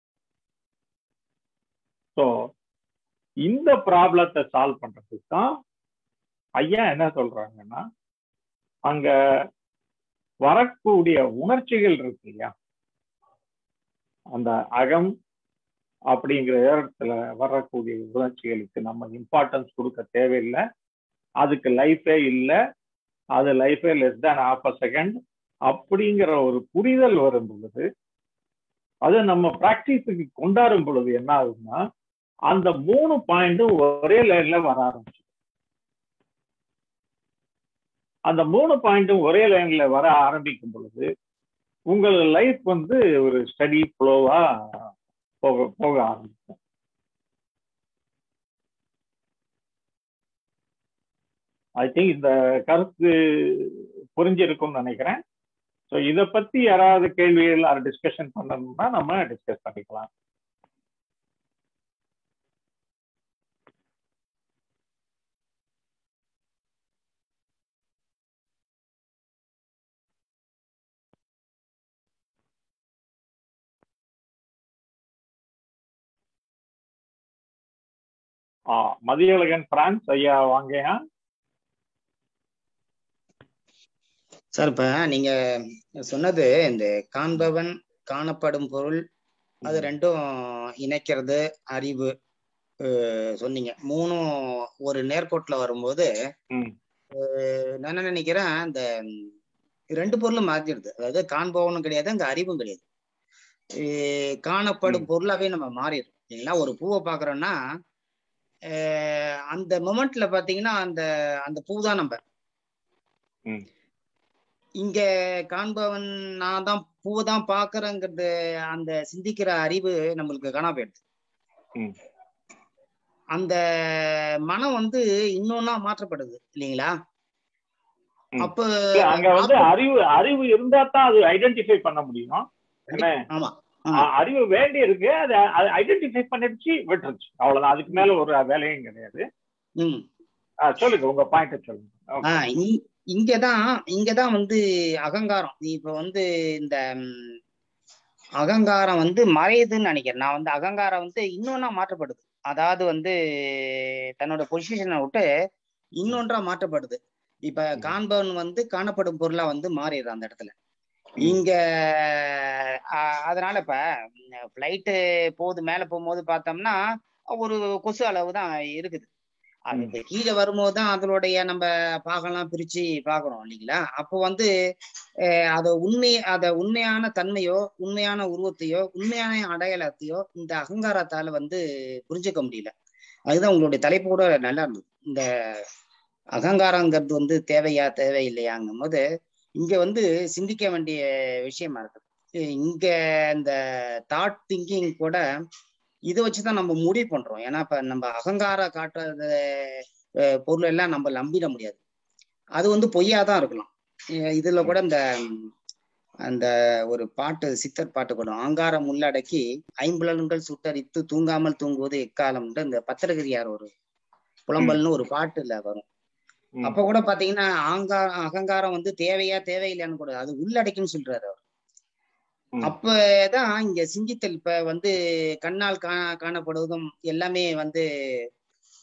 ஸோ இந்த ப்ராப்ளத்தை சால்வ் பண்றதுக்கு தான் ஐயா என்ன சொல்றாங்கன்னா அங்க வரக்கூடிய உணர்ச்சிகள் இருக்கு இல்லையா அந்த அகம் அப்படிங்கிற இடத்துல வரக்கூடிய உணர்ச்சிகளுக்கு நம்ம இம்பார்ட்டன்ஸ் கொடுக்க தேவையில்லை அதுக்கு லைஃபே இல்லை அது லைஃபே less than half a second அப்படிங்கிற ஒரு புரிதல் வரும் பொழுது அது நம்ம ப்ராக்டிஸுக்கு கொண்டாடும் பொழுது என்ன ஆகுதுன்னா அந்த மூணு பாயிண்ட்டும் ஒரே லைன்ல வர ஆரம்பிச்சு அந்த மூணு பாயிண்ட்டும் ஒரே லைன்ல வர ஆரம்பிக்கும் பொழுது உங்கள் லைஃப் வந்து ஒரு ஸ்டடி ஃப்ளோவா போக போக ஆரம்பிக்கும் ஐ திங்க் இந்த கருத்து புரிஞ்சிருக்கும்னு நினைக்கிறேன் ஸோ இதை பத்தி யாராவது கேள்விகள் டிஸ்கஷன் பண்ணணும்னா நம்ம டிஸ்கஸ் பண்ணிக்கலாம் ஆ மதியழகன் பிரான்ஸ் ஐயா வாங்கயா சார் இப்ப நீங்க சொன்னது இந்த காண்பவன் காணப்படும் பொருள் அது ரெண்டும் இணைக்கிறது அறிவு அஹ் சொன்னீங்க மூணும் ஒரு நேர்கோட்டுல வரும்போது ம் அஹ் நான் என்ன நினைக்கிறேன் இந்த ரெண்டு பொருளும் மாத்திடுது அதாவது காண்பவனும் கிடையாது அங்க அறிவும் கிடையாது அஹ் காணப்படும் பொருளாவே நம்ம மாறிடும் இல்லைங்களா ஒரு பூவை பாக்குறோம்னா அஹ் அந்த மொமெண்ட்ல பாத்தீங்கன்னா அந்த அந்த பூ தான் நம்ம ம் இங்க காண்பவன் நான் தான் பூவை தான் பாக்குறேங்கிறது அந்த சிந்திக்கிற அறிவு நம்மளுக்கு காணா போயிடுது ம் அந்த மனம் வந்து இன்னொன்னா மாற்றப்படுது இல்லைங்களா ம். அப்ப இல்ல, அங்க வந்து அறிவு அறிவு இருந்தா தான் அது ஐடென்டிஃபை பண்ண முடியும் என்ன ஆமா அ- அறிவு வேண்டி இருக்கு அது ஐடென்டிஃபை பண்ணிடுச்சு விட்டுருச்சு அவ்வளவுதான் அதுக்கு மேல ஒரு வேலையும் கிடையாது ம் ஆ, சொல்லுங்க உங்க பாயிண்ட் சொல்லுங்க Okay. ஆஹ் இ- இங்கதான் இங்கதான் வந்து அகங்காரம் இப்ப வந்து இந்த ம், அகங்காரம் வந்து மறையுதுன்னு நினைக்கிறேன் நான் வந்து அகங்காரம் வந்து இன்னொன்னா மாற்றப்படுது அதாவது வந்து தன்னோட பொசிஷனை விட்டு இன்னொன்றா மாற்றப்படுது இப்ப ம். காண்பவன் வந்து காணப்படும் பொருளா வந்து மாறிடுது அந்த இடத்துல இங்க அஹ், அதனால இப்ப ஃபிளைட்டு போகுது மேல போகும்போது பார்த்தோம்னா ஒரு கொசு அளவு தான் இருக்குது அது ம். இப்ப கீழே வரும்போது தான் அதனுடைய நம்ம பாகம்லாம் பிரிச்சு பாக்குறோம் இல்லைங்களா அப்போ வந்து அஹ், அத உண்மை அத உண்மையான தன்மையோ உண்மையான உருவத்தையோ உண்மையான அடையாளத்தையோ இந்த அகங்காரத்தால வந்து புரிஞ்சுக்க முடியல அதுதான் உங்களுடைய தலைப்பு கூட நல்லா இருந்தது இந்த அகங்காரங்கிறது வந்து தேவையா தேவையில்லையாங்கும் போது இங்க வந்து சிந்திக்க வேண்டிய விஷயமா இருக்கு இங்க இந்த தாட் திங்கிங் கூட இதை வச்சுதான் நம்ம முடிவு பண்றோம் ஏன்னா இப்ப நம்ம அகங்கார காட்டுறது அஹ், பொருள் எல்லாம் நம்ம நம்பிட முடியாது அது வந்து பொய்யா தான் இருக்கலாம் அஹ் இதுல கூட இந்த ம், அந்த ஒரு பாட்டு சித்தர் பாட்டு கூட ஆங்காரம் உள்ளடக்கி ஐம்புலன்கள் சுட்டரித்து தூங்காமல் தூங்குவது எக்காலம்ன்ற இந்த பத்திரகிரியார் ஒரு புலம்பல்னு ஒரு பாட்டுல வரும் ம். அப்ப கூட பாத்தீங்கன்னா ஆங்காரம் அகங்காரம் வந்து தேவையா தேவையில்லையான்னு கூட அது உள்ளடக்கின்னு சொல்றாரு அவர் ம். அப்பதான் இங்க சிந்தித்தல் இப்ப வந்து கண்ணால் கா காணப்படுவதும் எல்லாமே வந்து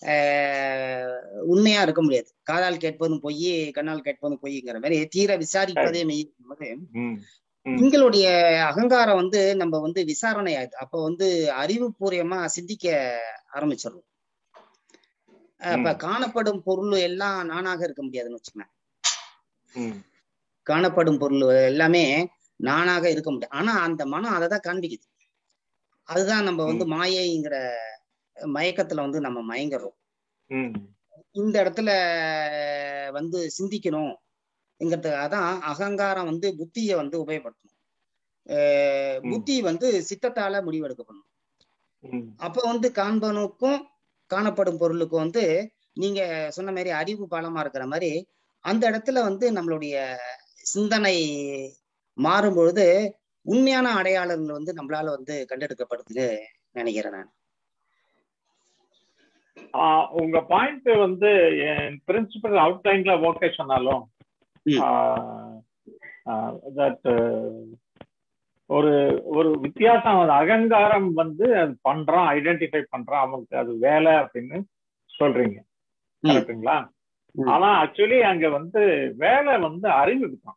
ஆஹ் உண்மையா இருக்க முடியாது காதால் கேட்பதும் பொய் கண்ணால் கேட்பதும் பொய்ங்கிற மாதிரி தீர விசாரிப்பதே மெய் என்பது ம் ம். எங்களுடைய அகங்காரம் வந்து நம்ம வந்து விசாரணை ஆகுது அப்போ வந்து அறிவுபூர்வமா சிந்திக்க ஆரம்பிச்சிடணும் அப்ப ம். காணப்படும் பொருள் எல்லாம் நானாக இருக்க முடியாதுன்னு வச்சுக்கோங்க ம் காணப்படும் பொருள் எல்லாமே நானாக இருக்க முடியாது ஆனா அந்த மனம் அதை தான் காண்பிக்குது அதுதான் நம்ம வந்து மாயைங்கிற மயக்கத்துல வந்து நம்ம மயங்குறோம் ம் இந்த இடத்துல வந்து சிந்திக்கணும் எங்கிறதுக்காக தான் அகங்காரம் வந்து புத்தியை வந்து உபயோகப்படுத்தணும் அஹ் ம். புத்தி வந்து சித்தத்தால முடிவெடுக்கப்படணும் ம் அப்ப வந்து காண்பனுக்கும் காணப்படும் பொருளுக்கும் வந்து நீங்க சொன்ன மாதிரி அறிவு பாலமா இருக்கிற மாதிரி அந்த இடத்துல வந்து நம்மளுடைய சிந்தனை மாறும் பொழுது உண்மையான அடையாளங்கள் வந்து நம்மளால வந்து கண்டெடுக்கப்படுதுன்னு நினைக்கிறேன் நான் ஆஹ் உங்க பாயிண்ட் வந்து என் பிரின்சிபல் அவுட்லைன்ல ஓகே சொன்னாலும் ம். தட் ஒரு ஒரு வித்தியாசம் அது அகங்காரம் வந்து அது பண்றான் ஐடென்டிஃபை பண்றான் அவனுக்கு அது வேலை அப்படின்னு சொல்றீங்க ம். கரெக்டுங்களா ம். ஆனா ஆக்சுவலி அங்க வந்து வேலை வந்து அறிவுக்கு தான்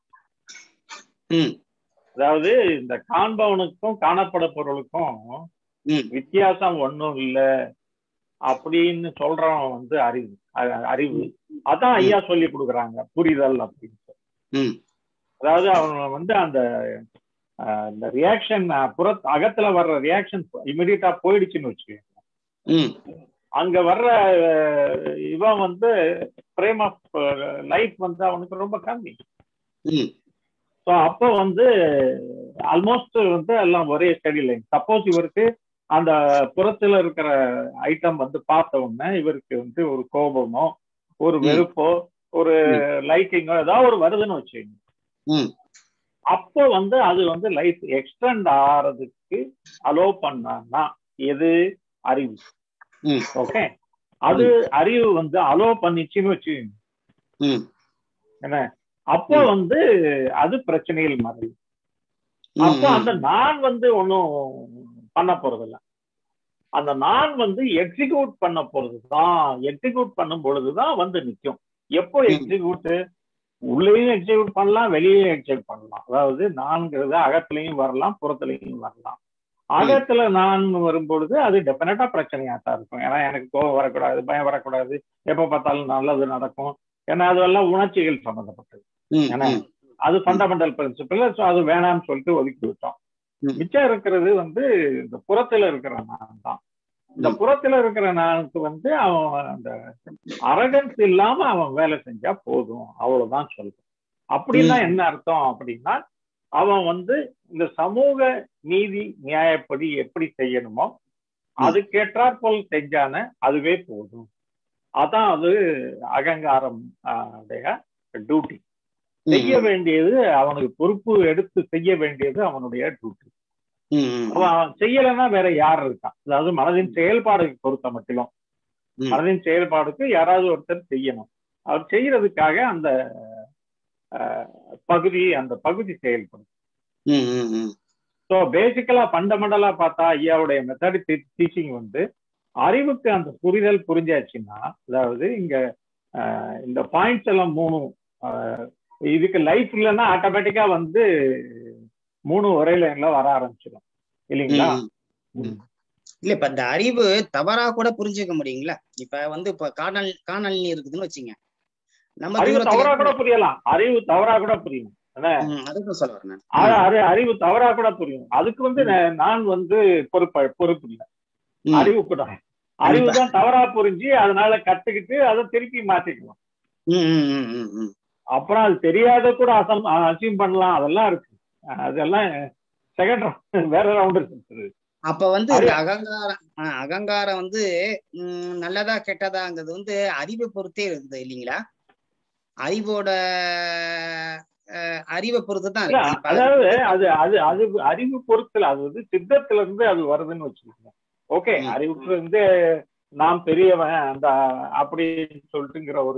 ம் அதாவது இந்த காண்பவனுக்கும் காணப்பட பொருளுக்கும் ம் வித்தியாசம் ஒண்ணும் இல்ல அப்படின்னு சொல்றவன் வந்து அறிவு அ- அறிவு அதான் ஐயா சொல்லி கொடுக்குறாங்க புரிதல் அப்படின்னு ம் அதாவது அவன் வந்து அந்த அஹ், இந்த ரியாக்ஷன் புற அகத்துல வர்ற ரியாக்ஷன் இமிடியட்டா போயிடுச்சுன்னு வச்சுக்கோங்க ம் அங்க வர்ற அஹ், இவன் வந்து பிரேம் ஆஃப் லைஃப் வந்து அவனுக்கு ரொம்ப கம்மி ம் ஸோ அப்போ வந்து ஆல்மோஸ்ட் வந்து எல்லாம் ஒரே ஸ்டடி லைன் சப்போஸ் இவருக்கு அந்த புறத்துல இருக்கிற ஐட்டம் வந்து பார்த்த உடனே இவருக்கு வந்து ஒரு கோபமோ ஒரு ம். வெறுப்போ ஒரு லைக்கிங்கோ ஏதாவது ஒரு வருதுன்னு வச்சுக்கோங்க ம் அப்போ வந்து அது வந்து லைஃப் எக்ஸ்டெண்ட் ஆறதுக்கு அலோ பண்ணான்னா எது அறிவு ம் ஓகே அது அறிவு வந்து அலோ பண்ணிச்சுன்னு வச்சுக்கோங்க ம் என்ன அப்போ ம். வந்து அது பிரச்சனையில் மாறி ம், அப்போ ம். அந்த நான் வந்து ஒன்றும் பண்ண போறதில்ல அந்த நான் வந்து எக்ஸிக்யூட் பண்ண போறதுதான் எக்ஸிக்யூட் பண்ணும் பொழுதுதான் வந்து நிற்கும் எப்போ ம். எக்ஸிக்யூட் உள்ளேயும் எக்ஸிக்யூட் பண்ணலாம் வெளியேயும் எக்ஸிக்யூட் பண்ணலாம் அதாவது நான்கிறது அகத்திலையும் வரலாம் புறத்துலையும் வரலாம் அகத்துல நான் வரும்பொழுது அது டெஃபினட்டா பிரச்சனையா தான் இருக்கும் ஏன்னா எனக்கு கோவம் வரக்கூடாது பயம் வரக்கூடாது எப்ப பார்த்தாலும் நல்லது நடக்கும் ஏன்னா அதெல்லாம் உணர்ச்சிகள் சம்பந்தப்பட்டது ம், ஏன்னா ம், அது ஃபண்டமெண்டல் பிரின்சிபல் ஸோ அது வேணாம்னு சொல்லிட்டு ஒதுக்கி விட்டோம் ம். மிச்சம் இருக்கிறது வந்து இந்த புறத்துல இருக்கிற நான் தான் இந்த ம். புறத்துல இருக்கிற நானுக்கு வந்து அவன் அந்த அரகன்ஸ் இல்லாம அவன் வேலை செஞ்சா போதும் அவ்வளவுதான் சொல்றேன் அப்படின்னா ம். என்ன அர்த்தம் அப்படின்னா அவன் வந்து இந்த சமூக நீதி நியாயப்படி எப்படி செய்யணுமோ அதுக்கேற்றாற் போல் செஞ்சான அதுவே போதும் அதான் அது அகங்காரம் டியூட்டி செய்ய வேண்டியது அவனுக்கு பொறுப்பு எடுத்து செய்ய வேண்டியது அவனுடைய டியூட்டி ம், ம், அவன் செய்யலைன்னா வேற யார் இருக்கான் அதாவது மனதின் செயல்பாடுக்கு பொறுத்த மட்டிலும் ம். மனதின் செயல்பாடுக்கு யாராவது ஒருத்தர் செய்யணும் அவர் செய்யறதுக்காக அந்த அஹ், பகுதி அந்த பகுதி செயல்படும் ம், ம், ம். ஸோ பேசிக்கலா ஃபண்டமெண்டலா பார்த்தா ஐயாவுடைய மெத்தட் டீச்சிங் வந்து அறிவுக்கு அந்த புரிதல் புரிஞ்சாச்சுன்னா அதாவது இங்க அஹ், இந்த பாயிண்ட்ஸ் எல்லாம் மூணு அஹ், இதுக்கு லைஃப் இல்லைன்னா ஆட்டோமேட்டிக்கா வந்து மூணு ஒரே லைன்ல வர ஆரம்பிச்சிடும் இல்லைங்களா ம், ம். இல்ல இப்ப இந்த அறிவு தவறா கூட புரிஞ்சுக்க முடியுங்களா இப்ப வந்து இப்ப காணல் காணல் நீர் இருக்குதுன்னு வச்சுங்க நம்ம அறிவு தூரத்துல தவறா கூட புரியலாம் அறிவு தவறா கூட புரியும் ம், அதுக்கும் சொல்ல வரேன் நான். ஆ- அறி- அறிவு தவறா கூட புரியும் அதுக்கு வந்து நா- நான் வந்து பொறுப்பு பொறுப்பு இல்லை ம், அறிவு கூட அறிவு தான் தவறா புரிஞ்சு அதனால கத்துக்கிட்டு அதை திருப்பி மாத்திக்கலாம் ம், ம், ம், ம், ம். அப்புறம் அது தெரியாத கூட அசம் அசீவ் பண்ணலாம் அதெல்லாம் இருக்கு அதெல்லாம் செகண்ட் ரவுண்ட் வேற ரவுண்ட் இருக்குது அப்ப வந்து இந்த அகங்காரம் ஆ, அகங்காரம் வந்து ம், நல்லதா கெட்டதாங்கிறது வந்து அறிவை பொறுத்தே இருக்குது இல்லைங்களா அறிவோட அஹ், அறிவை பொறுத்து தான் இல்ல, இருக்கு இப்ப அதாவது அது அது அது அறிவு பொறுத்துல அது வந்து சித்தத்துல இருந்து அது வருதுன்னு வச்சுக்கோங்க ஓகே ம். அறிவுக்கு வந்து நாம் பெரியவன் அந்த அப்படின்னு சொல்லிட்டுங்கிற ஒரு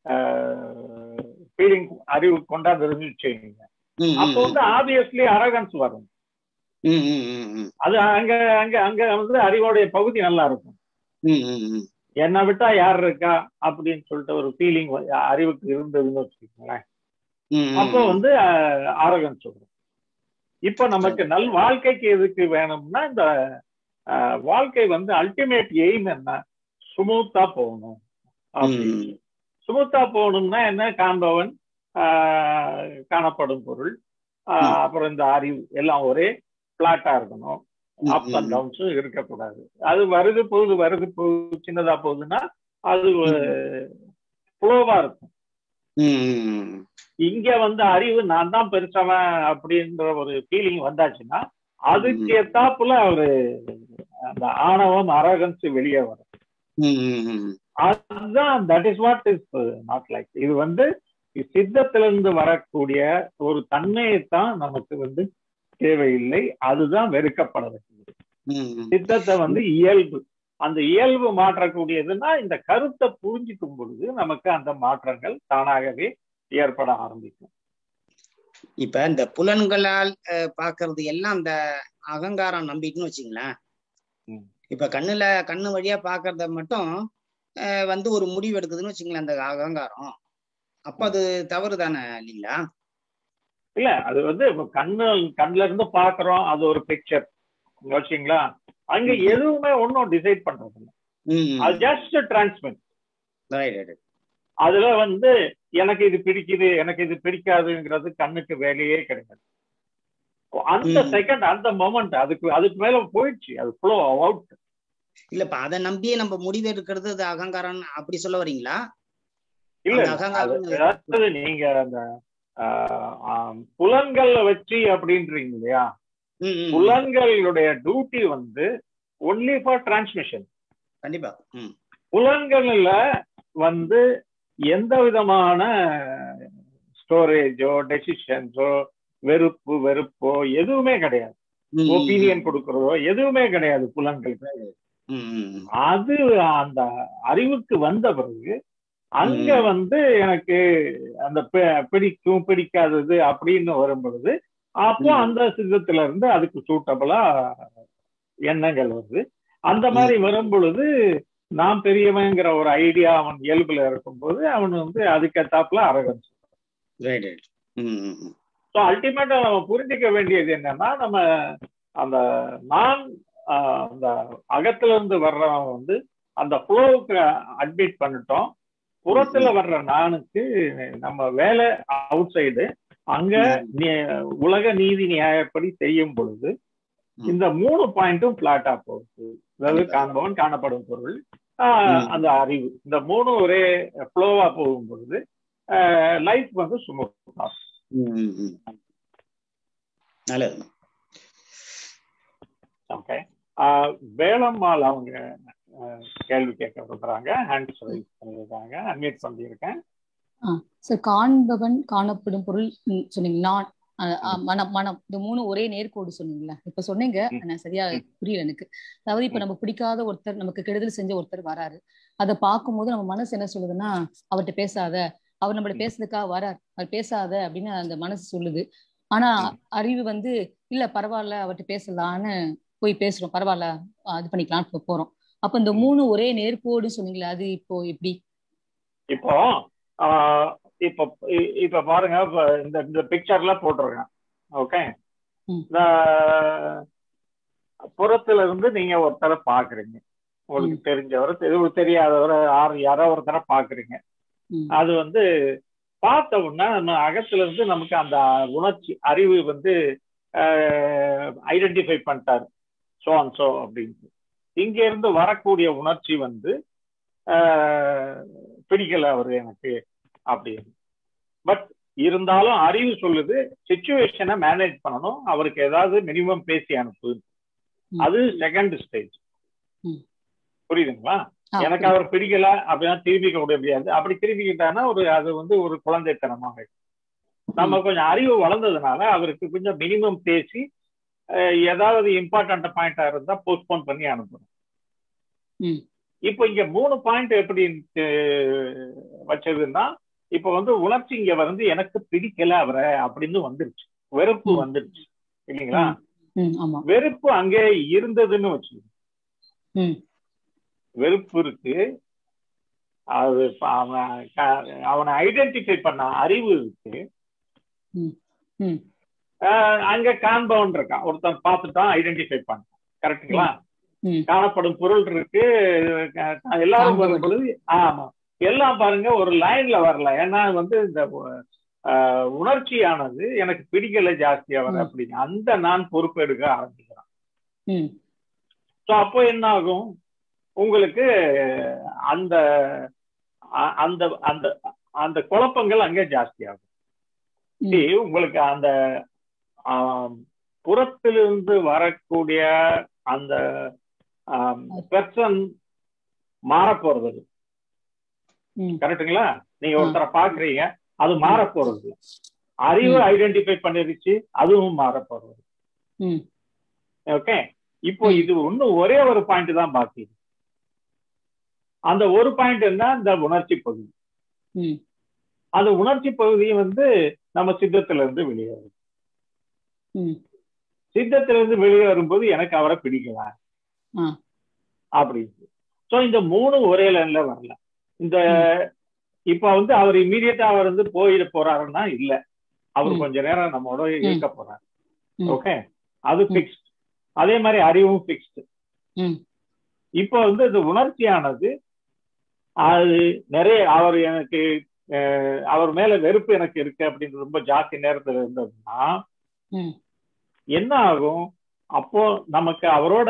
ஃபீலிங் அறிவு கொண்டாந்து வச்சுக்கோங்க ம், அப்போ ம், வந்து ஆப்வியஸ்லி அரகன்ஸ் வரும் ம், ம், ம், ம், அது அங்க அங்க அங்க வந்து அறிவோடைய பகுதி நல்லா இருக்கும் ம், ம், ம். என்னை விட்டா யார் இருக்கா அப்படின்னு சொல்லிட்டு ஒரு ஃபீலிங் அறிவுக்கு இருந்ததுன்னு வச்சுக்கோங்களேன் ம், ம், அப்போ வந்து ஆரோகன் சொல்றோம் இப்போ நமக்கு நல் வாழ்க்கைக்கு எதுக்கு வேணும்னா இந்த அஹ், வாழ்க்கை வந்து அல்டிமேட் எய்ம் என்ன சுமூத்தா போகணும் அப்படி ம், சுமூத்தா போகணும்னா என்ன காண்பவன் ஆஹ், காணப்படும் பொருள் ஆஹ், ம். அப்புறம் இந்த அறிவு எல்லாம் ஒரே பிளாட்டா இருக்கணும் ம், அப் அண்ட் ம், டவுன்ஸும் இருக்கக்கூடாது அது வருது போகுது வருது போகுது சின்னதா போகுதுன்னா அது ஃப்ளோவா இருக்கும் ம், ம், இங்க வந்து அறிவு நான் தான் பெருசவன் அப்படின்ற ஒரு ஃபீலிங் வந்தாச்சுன்னா அதுக்கு எத்தாப்புல ஒரு அந்த ஆணவம் அரகன்ஸ் வெளியே வரும் ம், ம், ம். அதுதான் that is what is not like இது வந்து சித்தத்திலிருந்து வரக்கூடிய ஒரு தன்மையைத்தான் நமக்கு வந்து தேவையில்லை அதுதான் வெறுக்கப்பட வேண்டியது ம், ம். சித்தத்தை வந்து இயல்பு அந்த இயல்பு மாற்றக்கூடியதுன்னா இந்த கருத்தை புரிஞ்சுக்கும் பொழுது நமக்கு அந்த மாற்றங்கள் தானாகவே ஏற்பட ஆரம்பிக்கும் இப்ப இந்த புலன்களால் அஹ், பார்க்கிறது எல்லாம் இந்த அகங்காரம் நம்பிட்டுன்னு வச்சுங்களேன் ம். இப்ப கண்ணுல கண்ணு வழியா பாக்குறத மட்டும் அஹ், வந்து ஒரு முடிவு எடுக்குதுன்னு வச்சுங்களேன் அந்த அகங்காரம் அப்ப அது தவறு தானே இல்லைங்களா இல்ல அது வந்து இப்ப கண்ணு கண்ணுல இருந்து பாக்குறோம் அது ஒரு பிக்சர் வச்சுங்களா அங்க ம். எதுவுமே ஒன்றும் டிசைட் பண்றது இல்ல ம் அது ஜஸ்ட் டிரான்ஸ்மிட் ரைட் ரைட் அதுல வந்து எனக்கு இது பிடிக்குது எனக்கு இது பிடிக்காதுங்கிறது கண்ணுக்கு வேலையே கிடையாது அந்த ம். செகண்ட் அந்த மொமெண்ட் அதுக்கு அதுக்கு மேல போயிடுச்சு அது ஃப்ளோ அவுட் இல்லப்பா அதை நம்பியே நம்ம முடிவு எடுக்கிறது அது அகங்காரம் அப்படி சொல்ல வரீங்களா இல்ல அந்த அகங்காரம் அது- அதாவது நீங்க அந்த ஆஹ், ஆஹ், புலன்களை வச்சு அப்படின்றீங்க இல்லையா ம், ம், ம். புலன்களுடைய டியூட்டி வந்து ஒன்லி ஃபார் டிரான்ஸ்மிஷன் கண்டிப்பா ம் புலன்கள்ல வந்து எந்த விதமான ஸ்டோரேஜோ டெசிஷன்ஸோ வெறுப்பு வெறுப்போ எதுவுமே கிடையாது ம், ம், ஒப்பீனியன் கொடுக்கறதோ எதுவுமே கிடையாது புலன்களுக்கு ம், ம், ம். அது அந்த அறிவுக்கு வந்த பிறகு அங்க ம். வந்து எனக்கு அந்த பி- பிடிக்கும் பிடிக்காதது அப்படின்னு வரும் பொழுது அப்போ ம். அந்த சித்தத்துல இருந்து அதுக்கு சூட்டபிளா எண்ணங்கள் வருது அந்த மாதிரி வரும் பொழுது நான் பெரியவங்கிற ஒரு ஐடியா அவன் இயல்புல இருக்கும்போது அவன் வந்து அதுக்கேத்தாப்புல அரகன்ஸ் ரைட் ரைட் ம், ம், ம். ஸோ அல்டிமேட்டா நம்ம புரிஞ்சுக்க வேண்டியது என்னன்னா நம்ம அந்த நான் ஆஹ், அந்த அகத்துல இருந்து வர்றவன் வந்து அந்த ஃப்ளோவுக்கு அட்மிட் பண்ணிட்டோம் புறத்துல வர்ற நானுக்கு நம்ம வேலை அவுட் சைடு அங்க நீ- உலக நீதி நியாயப்படி செய்யும் பொழுது ம். இந்த மூணு பாயிண்ட்டும் பிளாட்டா போகுது அதாவது கண்டிப்பா. காண்பவன் காணப்படும் பொருள் ஆஹ், ம். அந்த அறிவு இந்த மூணு ஒரே ஃப்ளோவா போகும் பொழுது லைஃப் வந்து சுமூகமா ம், ம், ம். நல்லது ஓகே வேளம்மாள் அவங்க ஆஹ், கேள்வி கேட்க விரும்புறாங்க ஹேண்ட்ஸ் ரைஸ் பண்ணியிருக்காங்க அன்மியூட் பண்ணியிருக்கேன் சார் காண்பவன் காணப்படும் பொருள் ம், சொன்னீங்க நான் அஹ், அஹ், மனம் மனம் இந்த மூணு ஒரே நேர்கோடு சொன்னீங்களா இப்ப சொன்னீங்க ம். ஆனா சரியா புரியல எனக்கு அதாவது இப்ப ம். நம்ம பிடிக்காத ஒருத்தர் நமக்கு கெடுதல் செஞ்ச ஒருத்தர் வராரு அதை பார்க்கும்போது நம்ம மனசு என்ன சொல்லுதுன்னா அவர்கிட்ட பேசாத அவர் நம்மள ம். பேசுறதுக்காக வரார் அவர் பேசாத அப்படின்னு அந்த மனசு சொல்லுது ஆனா ம். அறிவு வந்து இல்ல பரவாயில்ல அவர்கிட்ட பேசலான்னு போய் பேசுறோம் பரவாயில்ல அஹ், இது பண்ணிக்கலாம் இப்ப போறோம் அப்ப இந்த ம். மூணு ஒரே நேர்கோடு சொன்னீங்களா அது இப்போ எப்படி இப்போ ஆஹ், இப்போ இ- இப்ப பாருங்க இப்ப இந்த இந்த பிக்சர்ல போட்டிருக்கேன் ஓகே ம். இந்த புறத்துல இருந்து நீங்க ஒருத்தரை பாக்குறீங்க உங்களுக்கு தெரிஞ்சவரை தெரி- தெரியாதவரை யார் யாரோ ஒருத்தரை பாக்குறீங்க ம். அது வந்து பார்த்த உடனே நம்ம அகத்துல இருந்து நமக்கு அந்த உணர்ச்சி அறிவு வந்து ஐடென்டிஃபை பண்ணிட்டாரு சோ அண்ட் சோ அப்படின்ட்டு இங்க இருந்து வரக்கூடிய உணர்ச்சி வந்து ஆஹ், பிடிக்கல அவரு எனக்கு அப்படின்னு பட் இருந்தாலும் அறிவு சொல்லுது சுச்சுவேஷனை மேனேஜ் பண்ணணும் அவருக்கு ஏதாவது மினிமம் பேசி அனுப்பு ம். அது செகண்ட் ஸ்டேஜ் ம். புரியுதுங்களா ஆ, எனக்கு அவர் பிடிக்கல அப்படின்னா திரும்பிக்க முடியாது அப்படி திரும்பிக்கிட்டான்னா ஒரு அது வந்து ஒரு குழந்தைத்தனமாக இருக்கும். நம்ம கொஞ்சம் அறிவு வளர்ந்ததுனால அவருக்கு கொஞ்சம் மினிமம் பேசி அஹ், ஏதாவது இம்பார்ட்டன்ட் பாயிண்டா இருந்தா போஸ்ட்போன் பண்ணி அனுப்பணும் ம். இப்போ இங்க மூணு பாயிண்ட் எப்படி அஹ், வச்சதுன்னா இப்போ வந்து உணர்ச்சி இங்க வந்து எனக்கு பிடிக்கல அவரை அப்படின்னு வந்துருச்சு வெறுப்பு ம். வந்துருச்சு இல்லைங்களா ம் ஆமா வெறுப்பு அங்கே இருந்ததுன்னு வச்சு ம் வெறுப்பு இருக்கு அது ப- அவன் க- அவனை ஐடென்டிஃபை பண்ண அறிவு இருக்கு ம் ஆஹ் அங்க காண்பவன் இருக்கான் ஒருத்தன் பார்த்துட்டான் ஐடென்டிஃபை பண்ணான் கரெக்ட்டுங்களா ம் காணப்படும் பொருள் இருக்கு அஹ் எல்லாரும் காண்பவன். வரும் பொழுது ஆமா எல்லாம் பாருங்க ஒரு லைன்ல வரல ஏன்னா வந்து இந்த ஆஹ், உணர்ச்சியானது எனக்கு பிடிக்கல ஜாஸ்தியா வர ம். அப்படின்னு அந்த நான் பொறுப்பெடுக்க ஆரம்பிக்கிறேன் ம் ஸோ அப்போ என்ன ஆகும் உங்களுக்கு அந்த அ- அந்த அந்த அந்த குழப்பங்கள் அங்கே ஜாஸ்தி ஆகும் ம். See, உங்களுக்கு அந்த ஆம், புறத்திலிருந்து வரக்கூடிய அந்த பெர்சன் மாற போறது இல்ல. ம் கரெக்ட்டுங்களா நீங்க ஆ. ஒருத்தரை பாக்குறீங்க அது மாற போறது இல்ல. அறிவு ம். ஐடென்டிஃபை பண்ணிருச்சு அதுவும் மாற போறது ம் ஓகே இப்போ ம். இது இன்னும் ஒரே ஒரு பாயிண்ட் தான் பாக்கி இருக்கு. அந்த ஒரு பாயிண்ட் என்ன இந்த உணர்ச்சி பகுதி ம் அந்த உணர்ச்சி பகுதி வந்து நம்ம சித்தத்துல இருந்து வெளியே வரும் ம் சித்தத்துல இருந்து வெளியே வரும்போது எனக்கு அவரை பிடிக்கல ஆ. அப்படின்னு சோ இந்த மூணு ஒரே லைன்ல வரல இந்த இப்ப வந்து அவர் இம்மீடியட்டா அவர் வந்து போயிட போறாருன்னா இல்ல அவர் ம். கொஞ்ச நேரம் நம்மளோட இருக்க போறாரு ம். ஓகே அது ம். பிக்ஸ்ட் அதே மாதிரி அறிவும் பிக்ஸ்ட் ம் இப்போ வந்து இந்த உணர்ச்சியானது அது நிறைய அவர் எனக்கு அஹ், அவர் மேல வெறுப்பு எனக்கு இருக்கு அப்படின்னு ரொம்ப ஜாஸ்தி நேரத்துல இருந்ததுன்னா ம் என்ன ஆகும் அப்போ நமக்கு அவரோட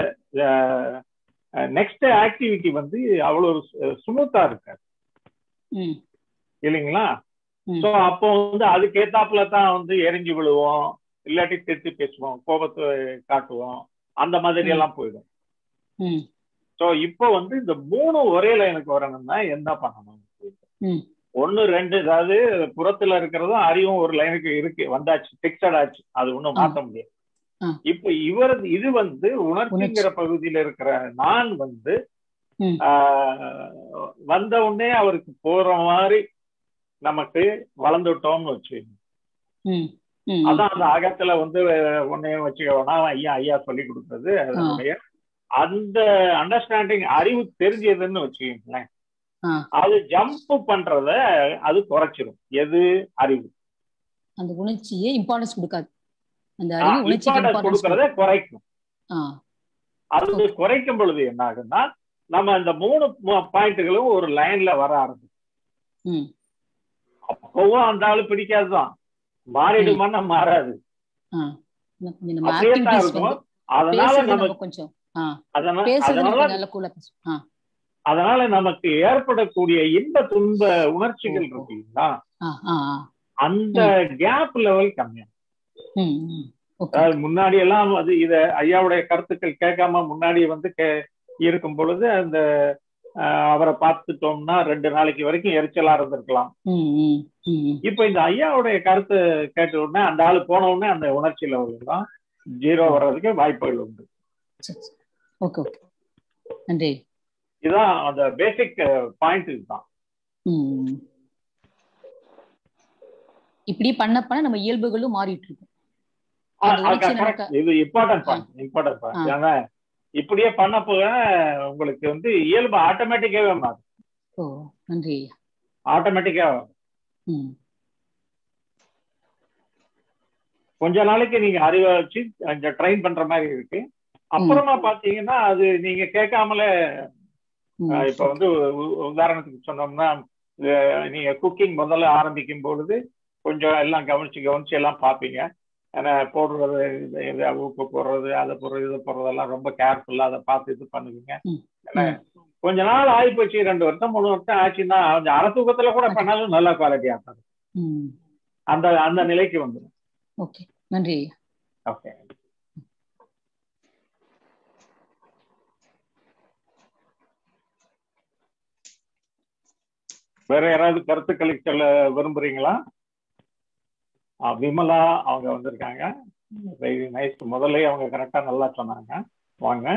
நெக்ஸ்ட் ஆக்டிவிட்டி வந்து அவ்வளவு சுமூத்தா இருக்காது ம் இல்லைங்களா ம். சோ அப்போ வந்து அதுக்கேத்தாப்புல தான் வந்து எரிஞ்சு விழுவோம் இல்லாட்டி திருத்தி பேசுவோம் கோபத்தை காட்டுவோம் அந்த மாதிரி ம். எல்லாம் போயிடும் ம் சோ இப்போ வந்து இந்த மூணு ஒரே லைனுக்கு வரணும்னா என்ன பண்ணணும் ம் ஒன்னு ரெண்டு அதாவது புறத்துல இருக்கிறதும் அறிவும் ஒரு லைனுக்கு இருக்கு வந்தாச்சு பிக்சட் ஆச்சு அது ஒண்ணும் ஆ. மாத்த முடியாது ஆ. இப்போ இவர் இது வந்து உணர்ச்சிங்கிற பகுதியில இருக்கிற நான் வந்து ம். ஆஹ், வந்த உடனே அவருக்கு போற மாதிரி நமக்கு வளர்ந்துட்டோம்னு வச்சு ம் ம் அதான் அந்த அகத்துல வந்து உன்னையும் வச்சுக்கோனா ஐயா ஐயா சொல்லி கொடுத்தது அதனுடைய அந்த அண்டர்ஸ்டாண்டிங் அறிவு தெரிஞ்சதுன்னு வச்சுக்கோங்களேன் ஆ. அது ஜம்ப் பண்றத அது குறைச்சிரும் எது அறிவு அந்த உணர்ச்சியே இம்பார்ட்டன்ஸ் கொடுக்காது அந்த அறிவு உணர்ச்சிக்கு இம்பார்ட்டன்ஸ் இம்பார்ட்டன்ஸ் கொடுக்கறத குறைக்கும் ஆ அது குறைக்கும் பொழுது என்ன ஆகுன்னா நம்ம அந்த மூணு பாயிண்ட்களும் ஒரு லைன்ல வர ஆரம்பிக்கும் ம் அப்பவும் அந்த ஆளு பிடிக்காதுதான் மாறிடுமான்னா மாறாது ஆ இன்னும் கொஞ்சம் நம்ம அப்படியே தான் ஆக்டிவிட்டிஸ் இருக்கும் வந்து அதனால பேசுறது நம்ம நம்ம கொஞ்சம் ஆ அதனால பேசுறது அதனால கொஞ்சம் நல்ல கூலா பேசும் ஆ அதனால நமக்கு ஏற்படக்கூடிய இன்ப துன்ப உணர்ச்சிகள் ஓ, ஓ. இருக்கு இல்லைங்களா ஆ ஆ ஆ அந்த கேப் லெவல் கம்மியா ம் ம் ஓகே அதாவது முன்னாடி எல்லாம் அது இத ஐயாவுடைய கருத்துக்கள் கேட்காம முன்னாடி வந்து கே- இருக்கும் பொழுது அந்த ஆஹ், அவரை பார்த்துட்டோம்னா ரெண்டு நாளைக்கு வரைக்கும் எரிச்சலா இருந்திருக்கலாம் ம் ம் ம் ம் இப்ப இந்த ஐயாவுடைய கருத்து கேட்ட உடனே அந்த ஆளு போன உடனே அந்த உணர்ச்சி லெவல் தான் ஜீரோ வர்றதுக்கு வாய்ப்புகள் உண்டு சரி சரி ஓகே ஓகே நன்றி இதுதான் அந்த பேசிக் பாயிண்ட் இதுதான் ம் இப்படி பண்ண பண்ண நம்ம இயல்புகளும் மாறிட்டு இருக்கும் அந்த உணர்ச்சி correct. நமக்கு இது இம்பார்ட்டன்ட் பாயிண்ட் இம்பார்ட்டன்ட் பாயிண்ட் ஆ. ஏன்னா இப்படியே பண்ண போக உங்களுக்கு வந்து இயல்பு ஆட்டோமேட்டிக்காவே மாறும் ஓ நன்றி ஐயா ஆட்டோமேட்டிக்கா ம் கொஞ்ச நாளைக்கு நீங்க அறிவை வச்சு கொஞ்சம் ட்ரைன் பண்ற மாதிரி இருக்கு அப்புறமா பாத்தீங்கன்னா அது நீங்க கேட்காமலே ம் அஹ், இப்ப வந்து உ- உதாரணத்துக்கு சொன்னோம்னா அஹ், நீங்க குக்கிங் முதல்ல ஆரம்பிக்கும் பொழுது கொஞ்சம் எல்லாம் கவனிச்சு கவனிச்சு எல்லாம் பார்ப்பீங்க ஏன்னா போடுறது இது இது உப்பு போடுறது அதை போடுறது இதை போடுறதெல்லாம் ரொம்ப கேர்ஃபுல்லா அதை பார்த்து இது பண்ணுவீங்க ம். ஏன்னா கொஞ்ச நாள் ஆகி போச்சு ரெண்டு வருஷம் மூணு வருஷம் ஆச்சுன்னா கொஞ்சம் அரை தூக்கத்துல கூட பண்ணாலும் நல்ல குவாலிட்டியா இருக்கும் ம் அந்த அந்த நிலைக்கு வந்துடும் ஓகே நன்றி ஐயா ஓகே வேற யாராவது கருத்துக்களை சொல்ல விரும்புறீங்களா ஆ, விமலா அவங்க வந்திருக்காங்க வெரி நைஸ் முதல்ல அவங்க கரெக்டா நல்லா சொன்னாங்க வாங்க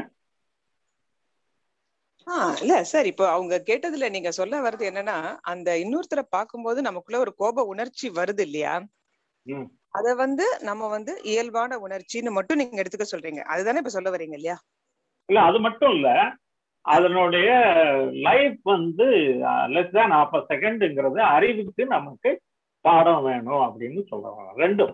ஆ இல்ல சார் இப்போ அவங்க கேட்டதுல நீங்க சொல்ல வர்றது என்னன்னா அந்த இன்னொருத்தரை பார்க்கும்போது நமக்குள்ள ஒரு கோப உணர்ச்சி வருது இல்லையா ம். அத வந்து நம்ம வந்து இயல்பான உணர்ச்சின்னு மட்டும் நீங்க எடுத்துக்க சொல்றீங்க அதுதானே இப்ப சொல்ல வர்றீங்க இல்லையா இல்ல அது மட்டும் இல்ல அதனுடைய லைஃப் வந்து லெஸ் தேன் half a செகண்ட்ங்கிறது அறிவுக்கு நமக்கு பாடம் வேணும் அப்படின்னு சொல்றாங்க ரெண்டும்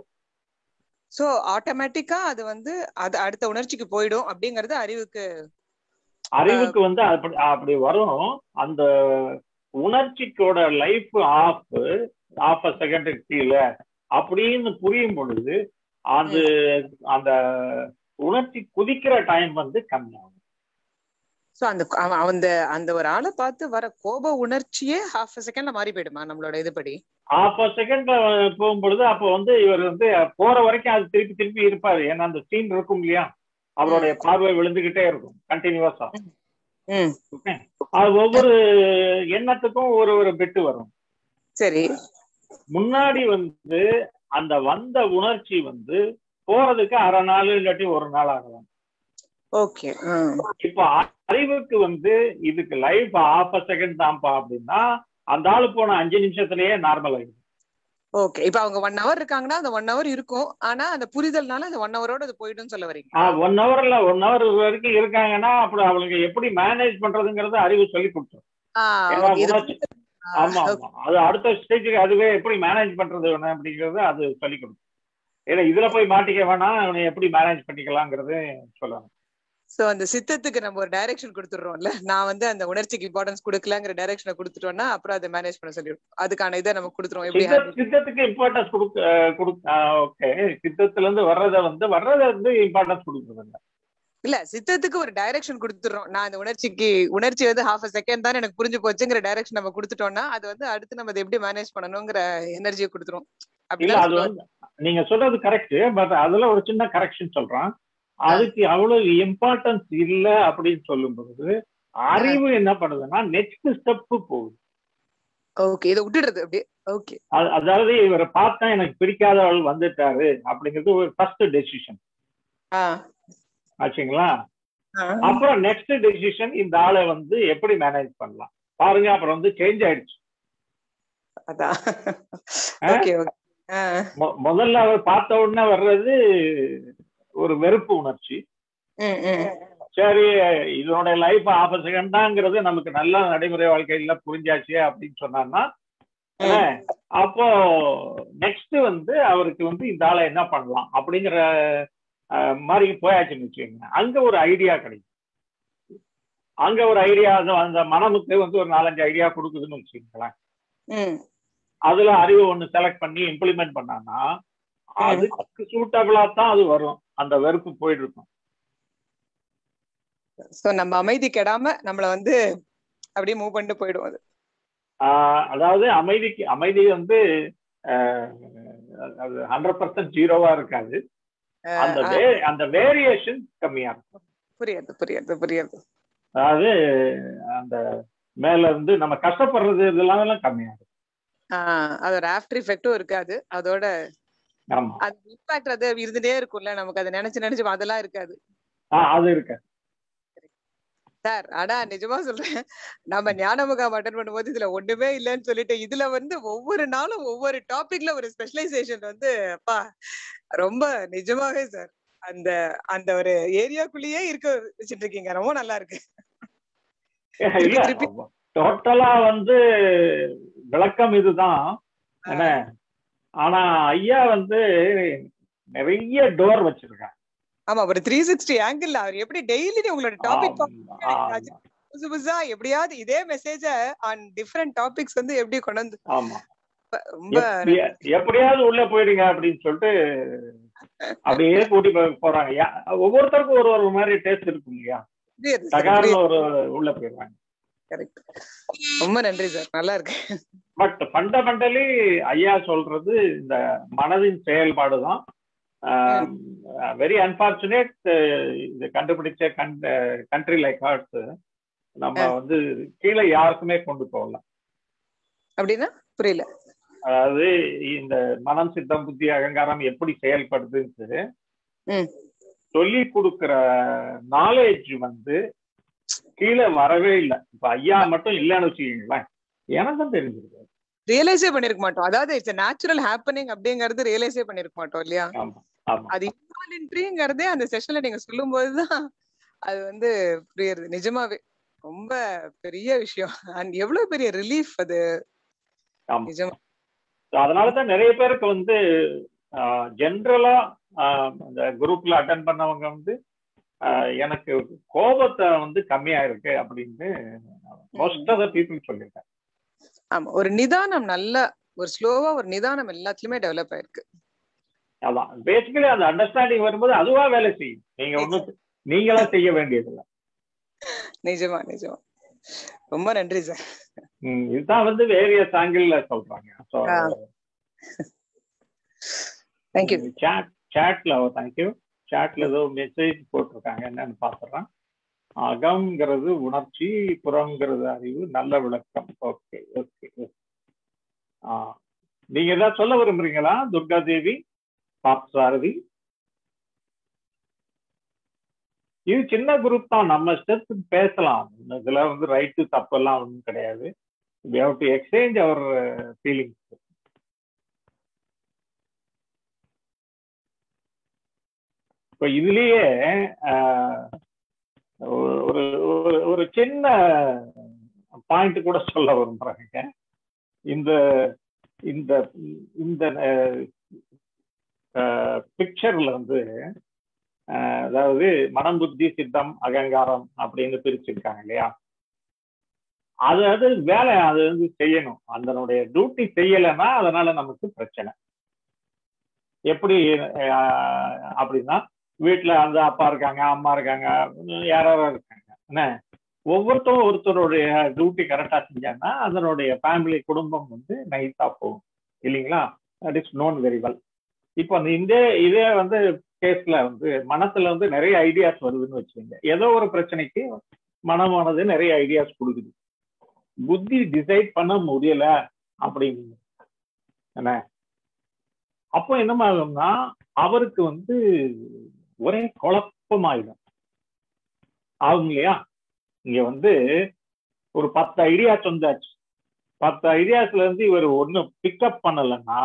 சோ ஆட்டோமேட்டிக்கா அது வந்து அது அடுத்த உணர்ச்சிக்கு போயிடும் அப்படிங்கறது அறிவுக்கு அறிவுக்கு வந்து அப்படி அப்படி வரும் அந்த உணர்ச்சிக்கோட லைஃப் ஆஃப் ஆஃப் அ செகண்டுக்கு கீழே அப்படின்னு புரியும் பொழுது அது அந்த உணர்ச்சி குதிக்கிற டைம் வந்து கம்மியாகும் சோ அந்த அவன் அந்த அந்த ஒரு ஆளை பார்த்து வர கோப உணர்ச்சியே ஹாஃப் செகண்ட்ல மாறி போயிடுமா நம்மளோட இதுபடி ஆஃப் அ செகண்ட்ல போகும் பொழுது அப்போ வந்து இவர் வந்து போற வரைக்கும் அது திருப்பி திருப்பி இருப்பாரு ஏன்னா அந்த சீன் இருக்கும் இல்லையா அவருடைய பார்வை விழுந்துகிட்டே இருக்கும் கண்டினியூஸா ம் அது ஒவ்வொரு எண்ணத்துக்கும் ஒரு ஒரு பெட்டு வரும் சரி முன்னாடி வந்து அந்த வந்த உணர்ச்சி வந்து போறதுக்கு அரை நாள் இல்லாட்டி ஒரு நாள் ஆகலாம் ஓகே இப்ப அறிவுக்கு வந்து இதுக்கு லைஃப் ஆஃப் செகண்ட் தான்ப்பா அப்படின்னா அந்த ஆளு போன அஞ்சு நிமிஷத்துலயே நார்மல் ஆயிடும் ஓகே இப்ப அவங்க ஒன் ஹவர் இருக்காங்கன்னா அந்த ஒன் ஹவர் இருக்கும் ஆனா அந்த புரிதல்னால அந்த ஒன் ஹவரோட அது போயிடும் சொல்ல வரீங்க ஒன் ஹவர்ல ஒன் ஹவர் வரைக்கும் இருக்காங்கன்னா அப்புறம் அவங்களுக்கு எப்படி மேனேஜ் பண்றதுங்கிறது அறிவு சொல்லி கொடுத்துரும் ஆஹ் ஏன்னா okay, இது உணர்ச்சி ஆமா ஆமா அது அடுத்த ஸ்டேஜுக்கு அதுவே எப்படி மேனேஜ் பண்றது வேணும் அப்படிங்கறது அது சொல்லி கொடுக்கும் ஏன்னா இதுல போய் மாட்டிக்க வேணாம் அவனை எப்படி மேனேஜ் பண்ணிக்கலாங்கிறது சொல்லணும் சோ அந்த சித்தத்துக்கு நம்ம ஒரு டைரக்ஷன் கொடுத்துடுறோம்ல நான் வந்து அந்த உணர்ச்சிக்கு இம்பார்ட்டன்ஸ் கொடுக்கலங்கிற டைரக்ஷனை கொடுத்துட்டோம்னா அப்புறம் அதை மேனேஜ் பண்ண சொல்லிடும் அதுக்கான இதை நம்ம கொடுத்துருவோம் எப்படி சித்த- handle- சித்தத்துக்கு இம்பார்ட்டன்ஸ் கொடுக்க கொடுக்க ஓகே சித்தத்துல இருந்து வர்றத வந்து வர்றத வந்து இம்பார்ட்டன்ஸ் கொடுக்குறது இல்ல இல்ல சித்தத்துக்கு ஒரு டைரக்ஷன் கொடுத்துடுறோம் நான் அந்த உணர்ச்சிக்கு உணர்ச்சி வந்து ஹாஃப் செகண்ட் தான் எனக்கு புரிஞ்சு போச்சுங்கிற டைரக்ஷன் நம்ம கொடுத்துட்டோம்னா அது வந்து அடுத்து நம்ம அதை எப்படி மேனேஜ் பண்ணணுங்கிற எனர்ஜியை கொடுத்துரும் இல்ல அப்படிதான் அது வந்து நீங்க சொல்றது கரெக்ட் பட் அதுல ஒரு சின்ன கரெக்ஷன் சொல்றான் அதுக்கு அவ்வளவு இம்பார்ட்டன்ஸ் இல்ல அப்படின்னு சொல்லும் பொழுது அறிவு என்ன பண்ணுதுன்னா நெக்ஸ்ட் ஸ்டெப் போகுது ஓகே இதை விட்டுடுறது அப்படியே ஓகே அது- அதாவது இவரை பார்த்தா எனக்கு பிடிக்காத ஆள் வந்துட்டாரு அப்படிங்கிறது ஒரு ஃபர்ஸ்ட் டெசிஷன் ஆஹ் ஆச்சுங்களா ஆஹ் அப்புறம் நெக்ஸ்ட் டெசிஷன் இந்த ஆளை வந்து எப்படி மேனேஜ் பண்ணலாம் பாருங்க அப்புறம் வந்து சேஞ்ச் ஆயிடுச்சு அதான் ஆ? ஓகே ஓகே ஆஹ் மொ- முதல்ல அவர் பார்த்த உடனே வர்றது ஒரு வெறுப்பு உணர்ச்சி ம் ம் சரி இதோட லைஃப் ஆஃப் செகண்ட் தாங்கிறது நமக்கு நல்ல நடைமுறை வாழ்க்கையில புரிஞ்சாச்சு அப்படின்னு சொன்னான்னா என்ன? அப்போ நெக்ஸ்ட் வந்து அவருக்கு வந்து இந்த ஆளை என்ன பண்ணலாம் அப்படிங்கிற அஹ், மாதிரி போயாச்சுன்னு வச்சுக்கோங்க அங்க ஒரு ஐடியா கிடைக்கும் அங்க ஒரு ஐடியா அந்த மனமுக்கு வந்து ஒரு நாலஞ்சு ஐடியா கொடுக்குதுன்னு வச்சுக்கோங்களேன் ம் அதுல அறிவு ஒண்ணு செலக்ட் பண்ணி இம்ப்ளிமெண்ட் பண்ணான்னா அதுக்கு சூட்டபிளா தான் அது வரும் அந்த வெறுப்பு போயிட்டு இருக்கும் சோ நம்ம அமைதி கெடாம நம்மள வந்து அப்படியே மூவ் பண்ணிட்டு போயிடும் அது ஆஹ் அதாவது அமைதிக்கு அமைதி வந்து ஆஹ் அது ஹண்ட்ரட் பர்சன்ட் ஜீரோவா இருக்காது ஆஹ் அந்த ஆஹ் வே- அந்த வேரியேஷன் கம்மியா இருக்கும் புரியுது புரியுது புரியுது அதாவது அந்த மேல இருந்து நம்ம கஷ்டப்படுறது இதெல்லாம் எல்லாம் கம்மியா இருக்கும் ஆஹ் அதோட ஆஃப்டர் எஃபெக்டும் இருக்காது அதோட ஆமா அது இம்பாக்ட் அது இருந்துட்டே இருக்கும்ல நமக்கு அதை நினைச்சு நினைச்சு அதெல்லாம் இருக்காது ஆஹ் அது இருக்கு சார் ஆனா நிஜமா சொல்றேன் நம்ம ஞான முகாம் அட்டன் பண்ணும்போது இதுல ஒண்ணுமே இல்லைன்னு சொல்லிட்டு இதுல வந்து ஒவ்வொரு நாளும் ஒவ்வொரு டாபிக்ல ஒரு ஸ்பெஷலைசேஷன் வந்து அப்பா ரொம்ப நிஜமாவே சார் அந்த அந்த ஒரு ஏரியாக்குள்ளேயே இருக்க வச்சுட்டு இருக்கீங்க ரொம்ப நல்லா இருக்கு இல்ல திருப்பி டோட்டலா வந்து விளக்கம் இதுதான் என்ன ஆனா ஐயா வந்து நிறைய டோர் வச்சிருக்காங்க ஆமா ஒரு த்ரீ சிக்ஸ்டி ஆங்கிள் அவர் எப்படி டெய்லி உங்களோட டாபிக் ஆமா, ஆமா, புதுசு புதுசா எப்படியாவது இதே மெசேஜ ஆன் டிஃப்ரெண்ட் டாபிக்ஸ் வந்து எப்படி கொண்டு வந்து ஆமா ரொம்ப எப்படியா- எப்படியாவது உள்ள போயிடுங்க அப்படின்னு சொல்லிட்டு அப்படியே கூட்டி போ- போறாங்க யா- ஒவ்வொருத்தருக்கும் ஒரு ஒரு மாதிரி டேஸ்ட் இருக்கும் இல்லையா புரியுது sir, சகாரண புரியுது. ஒரு உள்ள போயிடுவாங்க Correct. ரொம்ப நன்றி சார் நல்லா இருக்கு பட் ஃபண்டமெண்டலி ஐயா சொல்றது இந்த மனதின் செயல்பாடு தான் வெரி அன்பார்ச்சுனேட் இது கண்டுபிடிச்ச கண்ட்ரி லைக் ஹார்ட்ஸ் நம்ம ஆ. வந்து கீழே யாருக்குமே கொண்டு போகல அப்படின்னா புரியல அதாவது இந்த மனம் சித்தம் புத்தி அகங்காரம் எப்படி செயல்படுதுன்னு ம். சொல்லி கொடுக்கிற நாலேஜ் வந்து கீழே வரவே இல்லை இப்ப ஐயா மட்டும் இல்லைன்னு வச்சுக்கீங்களேன் எனக்கும் தெரிஞ்சிருக்கு ரியலைஸே பண்ணிருக்க மாட்டோம் அதாவது இட்ஸ் நேச்சுரல் ஹேப்பனிங் அப்படிங்கறது ரியலைஸே பண்ணிருக்க மாட்டோம் இல்லையா ஆமா ஆமா அது இன்வாலன்ட்ரிங்கிறதே அந்த செஷன்ல நீங்க சொல்லும் போதுதான் அது வந்து புரியுது நிஜமாவே ரொம்ப பெரிய விஷயம் அண்ட் எவ்வளவு பெரிய ரிலீஃப் அது ஆமா. நிஜமா So, அதனாலதான் நிறைய பேருக்கு வந்து ஜென்ரலா இந்த குரூப்ல அட்டன் பண்ணவங்க வந்து ஆஹ், எனக்கு கோபத்தை வந்து கம்மியா இருக்கு அப்படின்னு மோஸ்ட் ஆஃப் த பீப்புள் சொல்லியிருக்காங்க ஆமா ஒரு நிதானம் நல்ல ஒரு ஸ்லோவா ஒரு நிதானம் எல்லாத்துலயுமே டெவலப் ஆயிருக்கு அதான் பேசிக்கலி அந்த அண்டர்ஸ்டாண்டிங் வரும்போது அதுவா வேலை செய்யும் நீங்க ஒண்ணும் நீங்களா செய்ய வேண்டியதில்லை நிஜமா நிஜமா ரொம்ப நன்றி சார் ம், இதுதான் வந்து வேரியஸ் ஆங்கிள் சொல்றாங்க ஸோ ஆ. தேங்க்யூ சாட் சாட்ல தேங்க்யூ சாட்ல ஏதோ மெசேஜ் போட்டிருக்காங்க என்னன்னு பாத்துறேன் அகம்ங்கிறது உணர்ச்சி புறங்கிறது அறிவு நல்ல விளக்கம் ஓகே ஓகே நீங்க ஏதாவது சொல்ல விரும்புறீங்களா துர்கா தேவி பாப் சாரதி இது சின்ன குரூப் தான் நம்ம ஸ்டெப் பேசலாம் இதுல வந்து ரைட்டு தப்பெல்லாம் ஒன்றும் கிடையாது we have to exchange our uh, feelings இப்போ இதுலயே ஆஹ், ஒரு ஒரு ஒரு சின்ன பாயிண்ட் கூட சொல்ல விரும்புறாங்க இந்த இந்த இந்த பிக்சர்ல வந்து ஆஹ், அதாவது மனம் புத்தி சித்தம் அகங்காரம் அப்படின்னு பிரிச்சிருக்காங்க இல்லையா அது அது வேலை அது வந்து செய்யணும் அதனுடைய டியூட்டி செய்யலைன்னா அதனால நமக்கு பிரச்சனை எப்படி ஆஹ், அப்படின்னா வீட்டுல அந்த அப்பா இருக்காங்க அம்மா இருக்காங்க யாராவது இருக்காங்க என்ன ஒவ்வொருத்தரும் ஒருத்தருடைய டியூட்டி கரெக்டா செஞ்சாங்கன்னா அதனுடைய ஃபேமிலி குடும்பம் வந்து நைஸா போகும் இல்லைங்களா that is known very well இப்போ அந்த இந்த இதே வந்து கேஸ்ல வந்து மனசுல வந்து நிறைய ஐடியாஸ் வருதுன்னு வச்சுக்கோங்க ஏதோ ஒரு பிரச்சனைக்கு மனமானது நிறைய ஐடியாஸ் கொடுக்குது புத்தி டிசைட் பண்ண முடியல அப்படின்னு என்ன அப்போ என்னமாகும்னா அவருக்கு வந்து ஒரே குழப்பமாயிடும் ஆகும் இல்லையா இங்க வந்து ஒரு பத்து ஐடியாஸ் வந்தாச்சு பத்து ஐடியாஸ்ல இருந்து இவர் ஒண்ணு பிக்கப் பண்ணலைன்னா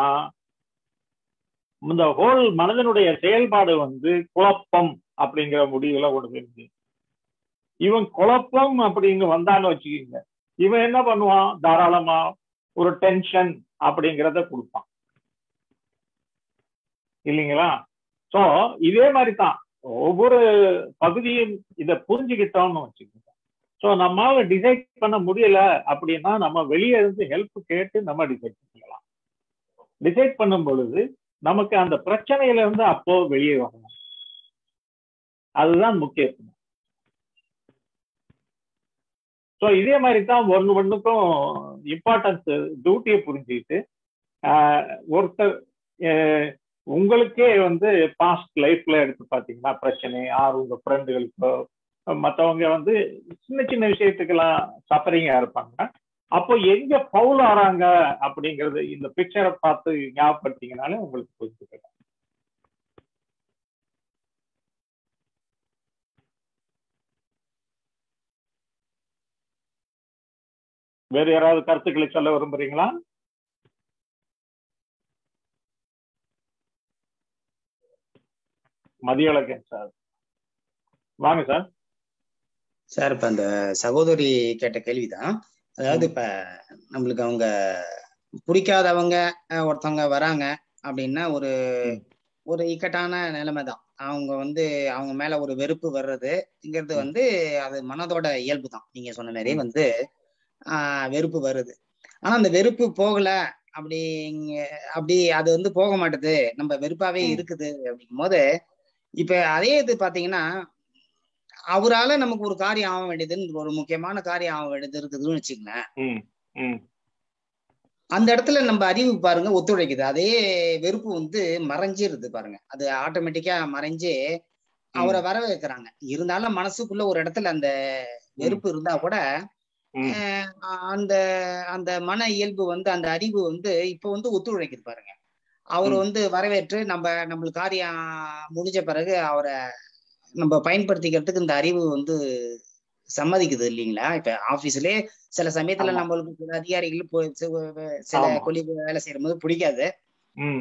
இந்த ஹோல் மனதனுடைய செயல்பாடு வந்து குழப்பம் அப்படிங்கிற முடிவுல ஒண்ணு இவன் குழப்பம் அப்படின்னு வந்தான்னு வச்சுக்கோங்க இவன் என்ன பண்ணுவான் தாராளமா ஒரு டென்ஷன் அப்படிங்கிறத கொடுப்பான் இல்லைங்களா சோ இதே மாதிரி தான் ஒவ்வொரு பகுதியும் இதை புரிஞ்சுக்கிட்டோம்னு வச்சுக்கோங்க ஸோ நம்மளால டிசைட் பண்ண முடியல அப்படின்னா நம்ம வெளியே இருந்து ஹெல்ப் கேட்டு நம்ம டிசைட் பண்ணிக்கலாம் டிசைட் பண்ணும் பொழுது நமக்கு அந்த பிரச்சனையில இருந்து அப்போ வெளியே வரணும் அதுதான் முக்கியத்துவம் ஸோ இதே மாதிரி தான் ஒன்று ஒன்றுக்கும் இம்பார்ட்டன்ஸ் டியூட்டியை புரிஞ்சுக்கிட்டு ஒருத்தர் உங்களுக்கே வந்து பாஸ்ட் லைஃப்ல எடுத்து பார்த்தீங்கன்னா பிரச்சனை ஆறு உங்க ஃப்ரெண்டுகளுக்கோ மற்றவங்க வந்து சின்ன சின்ன விஷயத்துக்கெல்லாம் சஃபரிங்கா இருப்பாங்க அப்போ எங்க பவுல் ஆறாங்க அப்படிங்கிறது இந்த பிக்சரை பார்த்து ஞாபகப்படுத்திங்கனாலே உங்களுக்கு புரிஞ்சுக்கலாம் வேற யாராவது கருத்துக்களை சொல்ல விரும்புறீங்களா மதியழகன் சார் வாங்க சார் சார் இப்ப அந்த சகோதரி கேட்ட கேள்விதான் அதாவது இப்ப நம்மளுக்கு அவங்க பிடிக்காதவங்க ஒருத்தவங்க வராங்க அப்படின்னா ஒரு ஒரு இக்கட்டான நிலைமை தான் அவங்க வந்து அவங்க மேல ஒரு வெறுப்பு வர்றதுங்கிறது வந்து அது மனதோட இயல்பு தான் நீங்க சொன்ன மாதிரி வந்து ஆஹ் வெறுப்பு வருது ஆனா அந்த வெறுப்பு போகல அப்படி அப்படி அது வந்து போக மாட்டுது நம்ம வெறுப்பாவே இருக்குது அப்படிங்கும் போது இப்ப அதே இது பாத்தீங்கன்னா அவரால நமக்கு ஒரு காரியம் ஆக வேண்டியதுன்னு ஒரு முக்கியமான காரியம் ஆக வேண்டியது இருக்குதுன்னு வச்சுங்களேன் அந்த இடத்துல நம்ம அறிவு பாருங்க ஒத்துழைக்குது அதே வெறுப்பு வந்து மறைஞ்சிருது பாருங்க அது ஆட்டோமேட்டிக்கா மறைஞ்சு அவரை வர வைக்கிறாங்க இருந்தாலும் மனசுக்குள்ள ஒரு இடத்துல அந்த வெறுப்பு இருந்தா கூட அந்த அந்த மன இயல்பு வந்து அந்த அறிவு வந்து இப்ப வந்து ஒத்துழைக்குது பாருங்க அவர் வந்து வரவேற்று நம்ம நம்மளுக்கு காரியம் முடிஞ்ச பிறகு அவரை நம்ம பயன்படுத்திக்கிறதுக்கு இந்த அறிவு வந்து சம்மதிக்குது இல்லைங்களா இப்ப ஆபீஸ்லயே சில சமயத்துல நம்மளுக்கு சில அதிகாரிகள் சில கொல்லி வேலை செய்யும் போது பிடிக்காது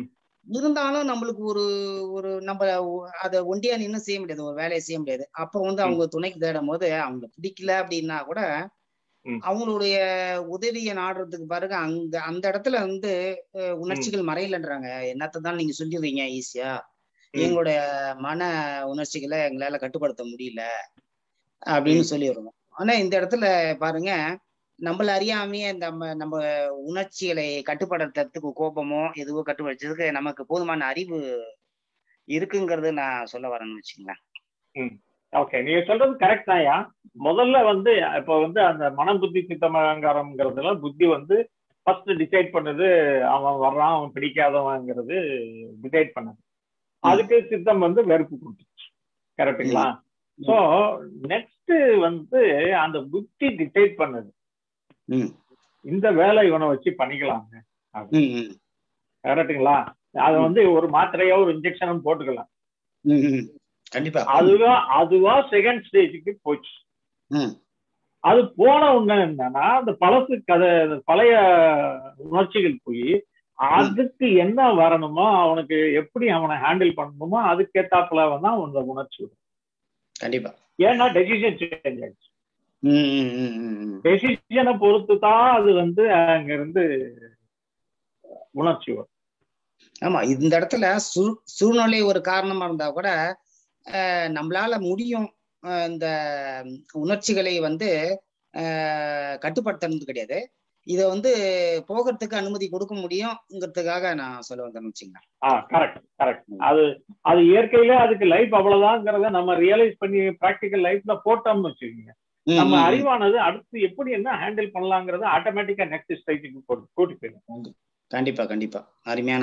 இருந்தாலும் நம்மளுக்கு ஒரு ஒரு நம்ம ஒ- அத ஒண்டியா நின்னு செய்ய முடியாது ஒரு வேலையை செய்ய முடியாது அப்ப வந்து அவங்க துணைக்கு தேடும் போது அவங்க பிடிக்கல அப்படின்னா கூட ம். அவங்களுடைய உதவியை நாடுறதுக்கு பாருங்க அங்க அந்த இடத்துல வந்து அஹ், உணர்ச்சிகள் மறையலன்றாங்க என்னத்தை தான் நீங்க சொல்லிடுறீங்க ஈஸியா ம். எங்களுடைய மன உணர்ச்சிகளை எங்களால கட்டுப்படுத்த முடியல அப்படின்னு சொல்லிடுறோம் ஆனா இந்த இடத்துல பாருங்க நம்மள அறியாமையே நம்ம நம்ம உணர்ச்சிகளை கட்டுப்படுத்துறதுக்கு கோபமோ எதுவோ கட்டுப்படுத்துறதுக்கு நமக்கு போதுமான அறிவு இருக்குங்கிறது நான் சொல்ல வரேன்னு வச்சுங்களேன் ஓகே நீங்க சொல்றது கரெக்ட் தான்யா முதல்ல வந்து இப்ப வந்து அந்த மனம் புத்தி சித்தம் அகங்காரம்ங்கிறதுல புத்தி வந்து ஃபர்ஸ்ட் டிசைட் பண்ணுது அவன் வர்றான் அவன் பிடிக்காதவங்கிறது டிசைட் பண்ணது அதுக்கு சித்தம் வந்து வெறுப்பு கொடுத்துச்சு கரெக்டுங்களா சோ நெக்ஸ்ட் வந்து அந்த புத்தி டிசைட் பண்ணுது ம். இந்த வேலை இவனை வச்சு பண்ணிக்கலாங்க ம், ம், கரெக்டுங்களா அதை வந்து ஒரு மாத்திரையோ ஒரு இன்ஜெக்ஷனும் போட்டுக்கலாம் ம், ம். கண்டிப்பா அதுவா அதுவா செகண்ட் ஸ்டேஜுக்கு போச்சு ம். அது போன உடனே என்னன்னா அந்த பழசு கதை அந்த பழைய உணர்ச்சிகள் போய் அதுக்கு என்ன வரணுமோ அவனுக்கு எப்படி அவனை ஹேண்டில் பண்ணணுமோ அதுக்கேத்தாப்புல வந்து அந்த உணர்ச்சி வரும் கண்டிப்பா ஏன்னா டெசிஷன் சேஞ்ச் ஆயிடுச்சு ம், ம், ம், ம், ம். டெசிஷனை பொறுத்து தான் அது வந்து அங்க இருந்து உணர்ச்சி வரும் ஆமா இந்த இடத்துல சூ- சூழ்நிலை ஒரு காரணமா இருந்தா கூட அஹ், நம்மளால முடியும் அஹ், இந்த உணர்ச்சிகளை வந்து அஹ், கட்டுப்படுத்துறது கிடையாது இத வந்து போகிறதுக்கு அனுமதி கொடுக்க முடியுங்கிறதுக்காக நான் சொல்ல வந்தேன்னு வச்சுங்களேன் ஆ கரெக்ட் கரெக்ட் அது அது இயற்கையில அதுக்கு லைஃப் அவ்வளவுதாங்கிறத நம்ம ரியலைஸ் பண்ணி ப்ராக்டிக்கல் லைஃப்ல போட்டோம்னு வச்சுக்கோங்க ம், நம்ம ம், ம். அறிவானது அடுத்து எப்படி என்ன ஹேண்டில் பண்ணலாங்கிறது ஆட்டோமேட்டிக்கா நெக்ஸ்ட் ஸ்டேஜுக்கு கூட்டி போயிடும் கண்டிப்பா கண்டிப்பா அருமையான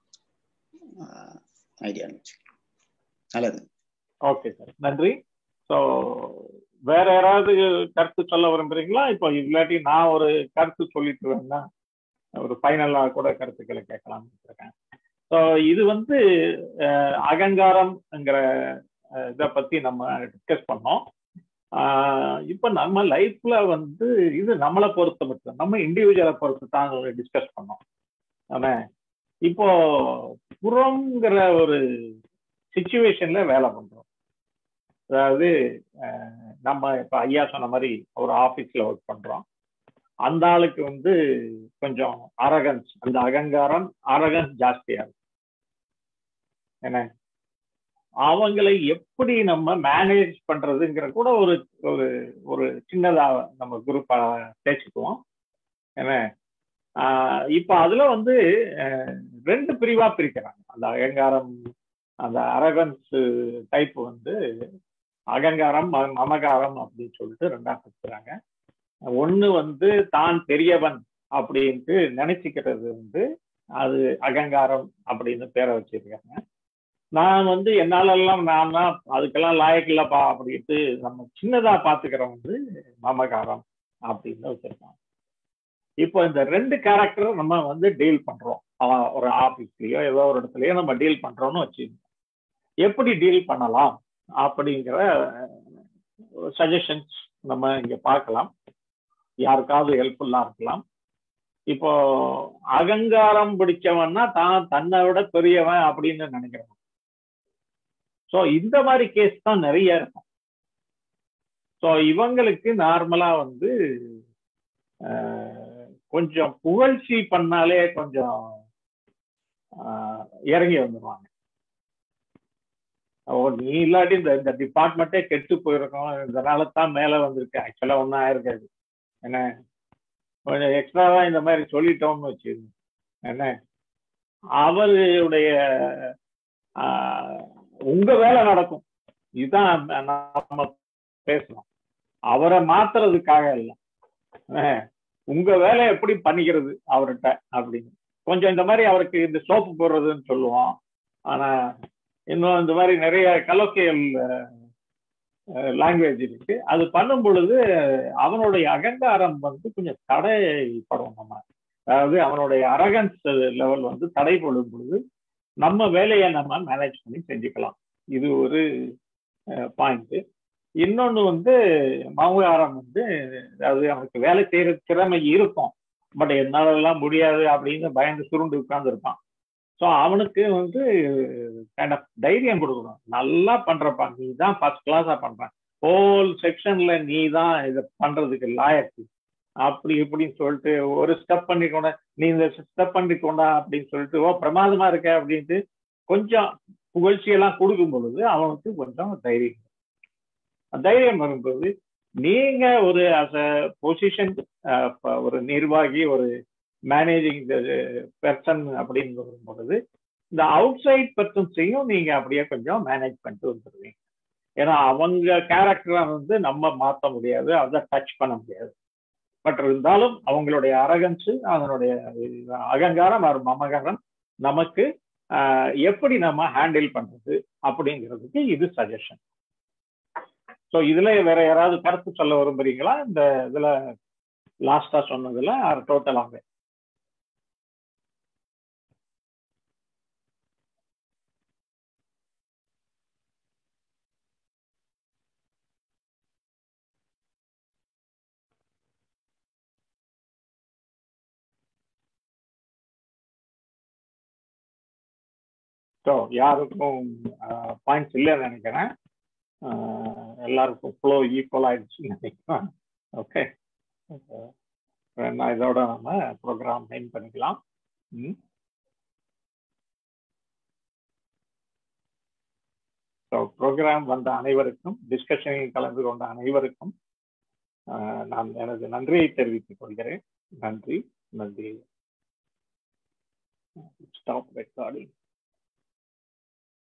ஐடியா நல்லது ஓகே சார் நன்றி ஸோ வேற யாராவது கருத்து சொல்ல விரும்புறீங்களா இப்போ இல்லாட்டி நான் ஒரு கருத்து சொல்லிட்டு வேணா ஒரு ஃபைனலா கூட கருத்துக்களை கேட்கலாம்னு இருக்கேன் ஸோ இது வந்து அஹ், அகங்காரம்ங்கிற அஹ், இதை பத்தி நம்ம டிஸ்கஸ் பண்ணோம் ஆஹ், இப்போ நம்ம லைஃப்ல வந்து இது நம்மளை பொறுத்த மட்டும் நம்ம இண்டிவிஜுவலை பொறுத்து தான் டிஸ்கஸ் பண்ணோம் ஆனா இப்போ புறம்ங்கிற ஒரு சுச்சுவேஷன்ல வேலை பண்றோம் அதாவது அஹ், நம்ம இப்ப ஐயா சொன்ன மாதிரி ஒரு ஆபீஸ்ல ஒர்க் பண்றோம் அந்த ஆளுக்கு வந்து கொஞ்சம் அரகன்ஸ் அந்த அகங்காரம் அரகன்ஸ் ஜாஸ்தியா இருக்கு என்ன அவங்களை எப்படி நம்ம மேனேஜ் பண்றதுங்கிற கூட ஒரு ஒரு ஒரு சின்னதா நம்ம குரூப்பா பேசிக்குவோம் என்ன ஆஹ் இப்ப அதுல வந்து அஹ், ரெண்டு பிரிவா பிரிக்கிறாங்க அந்த அகங்காரம் அந்த அரகன்ஸ் டைப் வந்து அகங்காரம் ம- மமகாரம் அப்படின்னு சொல்லிட்டு ரெண்டா பிரிக்கிறாங்க ஒண்ணு வந்து தான் பெரியவன் அப்படின்ட்டு நினைச்சுக்கிறது வந்து அது அகங்காரம் அப்படின்னு பேரை வச்சிருக்காங்க நான் வந்து என்னாலெல்லாம் நான் தான் அதுக்கெல்லாம் லாயக்கு இல்லப்பா அப்படின்ட்டு நம்ம சின்னதா பாத்துக்கிறோம் வந்து மமகாரம் அப்படின்னு வச்சிருக்காங்க இப்போ இந்த ரெண்டு கேரக்டர் நம்ம வந்து டீல் பண்றோம் அவன் ஒரு ஆபீஸ்லயோ ஏதோ ஒரு இடத்துலயோ நம்ம டீல் பண்றோம்னு வச்சுக்கோங்க எப்படி டீல் பண்ணலாம் அப்படிங்கிற சஜஷன்ஸ் நம்ம இங்க பார்க்கலாம் யாருக்காவது ஹெல்ப்ஃபுல்லா இருக்கலாம் இப்போ அகங்காரம் பிடிச்சவன்னா தான் தன்னை விட பெரியவன் அப்படின்னு நினைக்கிறவன் ஸோ இந்த மாதிரி கேஸ் தான் நிறைய இருக்கும் ஸோ இவங்களுக்கு நார்மலா வந்து அஹ், கொஞ்சம் புகழ்ச்சி பண்ணாலே கொஞ்சம் அஹ், இறங்கி வந்துடுவாங்க ஓ நீ இல்லாட்டி இந்த இந்த டிபார்ட்மெண்ட்டே கெட்டு போயிருக்கோம் இதனால தான் மேல வந்திருக்கு ஆக்சுவலா ஒன்றும் ஆயிருக்காது என்ன கொஞ்சம் எக்ஸ்ட்ராவா இந்த மாதிரி சொல்லிட்டோம்னு வச்சு என்ன அவருடைய ஆஹ், உங்க வேலை நடக்கும் இதுதான் நம்ம பேசணும் அவரை மாத்துறதுக்காக இல்லை அஹ், உங்க வேலை எப்படி பண்ணிக்கிறது அவர்கிட்ட அப்படின்னு கொஞ்சம் இந்த மாதிரி அவருக்கு இந்த சோப்பு போடுறதுன்னு சொல்லுவோம் ஆனா இன்னும் இந்த மாதிரி நிறைய கலோக்கியல் லாங்குவேஜ் இருக்கு அது பண்ணும் பொழுது அவனுடைய அகங்காரம் வந்து கொஞ்சம் தடைப்படும் நம்ம அதாவது அவனுடைய அரகன்ஸ் லெவல் வந்து தடைப்படும் பொழுது நம்ம வேலையை நம்ம மேனேஜ் பண்ணி செஞ்சுக்கலாம் இது ஒரு பாயிண்ட் இன்னொன்னு வந்து மௌகாரம் வந்து அதாவது அவனுக்கு வேலை செய்யற திறமை இருக்கும் பட் என்னால எல்லாம் முடியாது அப்படின்னு பயந்து சுருண்டு உட்கார்ந்து இருப்பான் ஸோ அவனுக்கு வந்து கைண்ட் ஆஃப் தைரியம் கொடுக்கணும் நல்லா பண்றப்பா நீ தான் ஃபர்ஸ்ட் கிளாஸா பண்ற ஹோல் செக்ஷன்ல நீ தான் இதை பண்றதுக்கு லாயக்கு அப்படி இப்படின்னு சொல்லிட்டு ஒரு ஸ்டெப் பண்ணிக்கொண்ட நீ இந்த ஸ்டெப் பண்ணிக்கொண்டா அப்படின்னு சொல்லிட்டு ஓ பிரமாதமா இருக்க அப்படின்ட்டு கொஞ்சம் புகழ்ச்சியெல்லாம் கொடுக்கும் பொழுது அவனுக்கு கொஞ்சம் தைரியம் தைரியம் வரும்போது நீங்க ஒரு அஸ் அ பொசிஷன் ஒரு நிர்வாகி ஒரு மேனேஜிங் பெர்சன் அப்படின்னு வரும் பொழுது இந்த அவுட் சைட் பர்சன்ஸையும் நீங்க அப்படியே கொஞ்சம் மேனேஜ் பண்ணிட்டு வந்துடுவீங்க ஏன்னா அவங்க கேரக்டரை வந்து நம்ம மாற்ற முடியாது அதை டச் பண்ண முடியாது பட் இருந்தாலும் அவங்களுடைய அரகன்ஸு அதனுடைய அகங்காரம் ஒரு மமகாரம் நமக்கு எப்படி நம்ம ஹேண்டில் பண்றது அப்படிங்கிறதுக்கு இது சஜஷன் ஸோ இதுல வேற யாராவது கருத்து சொல்ல விரும்புறீங்களா இந்த இதுல லாஸ்டா சொன்னதுல டோட்டலாக ஸோ யாருக்கும் பாயிண்ட்ஸ் இல்லைன்னு நினைக்கிறேன் எல்லாருக்கும் ஃப்ளோ ஈக்குவல் ஆயிடுச்சுன்னு நினைக்கிறேன் ஓகே நான் இதோட நம்ம ப்ரோக்ராம் மெயின் பண்ணிக்கலாம் ம் ஸோ ப்ரோக்ராம் வந்த அனைவருக்கும் டிஸ்கஷனில் கலந்து கொண்ட அனைவருக்கும் நான் எனது நன்றியை தெரிவித்துக் கொள்கிறேன் நன்றி நன்றி ஸ்டாப் ரெக்கார்டிங்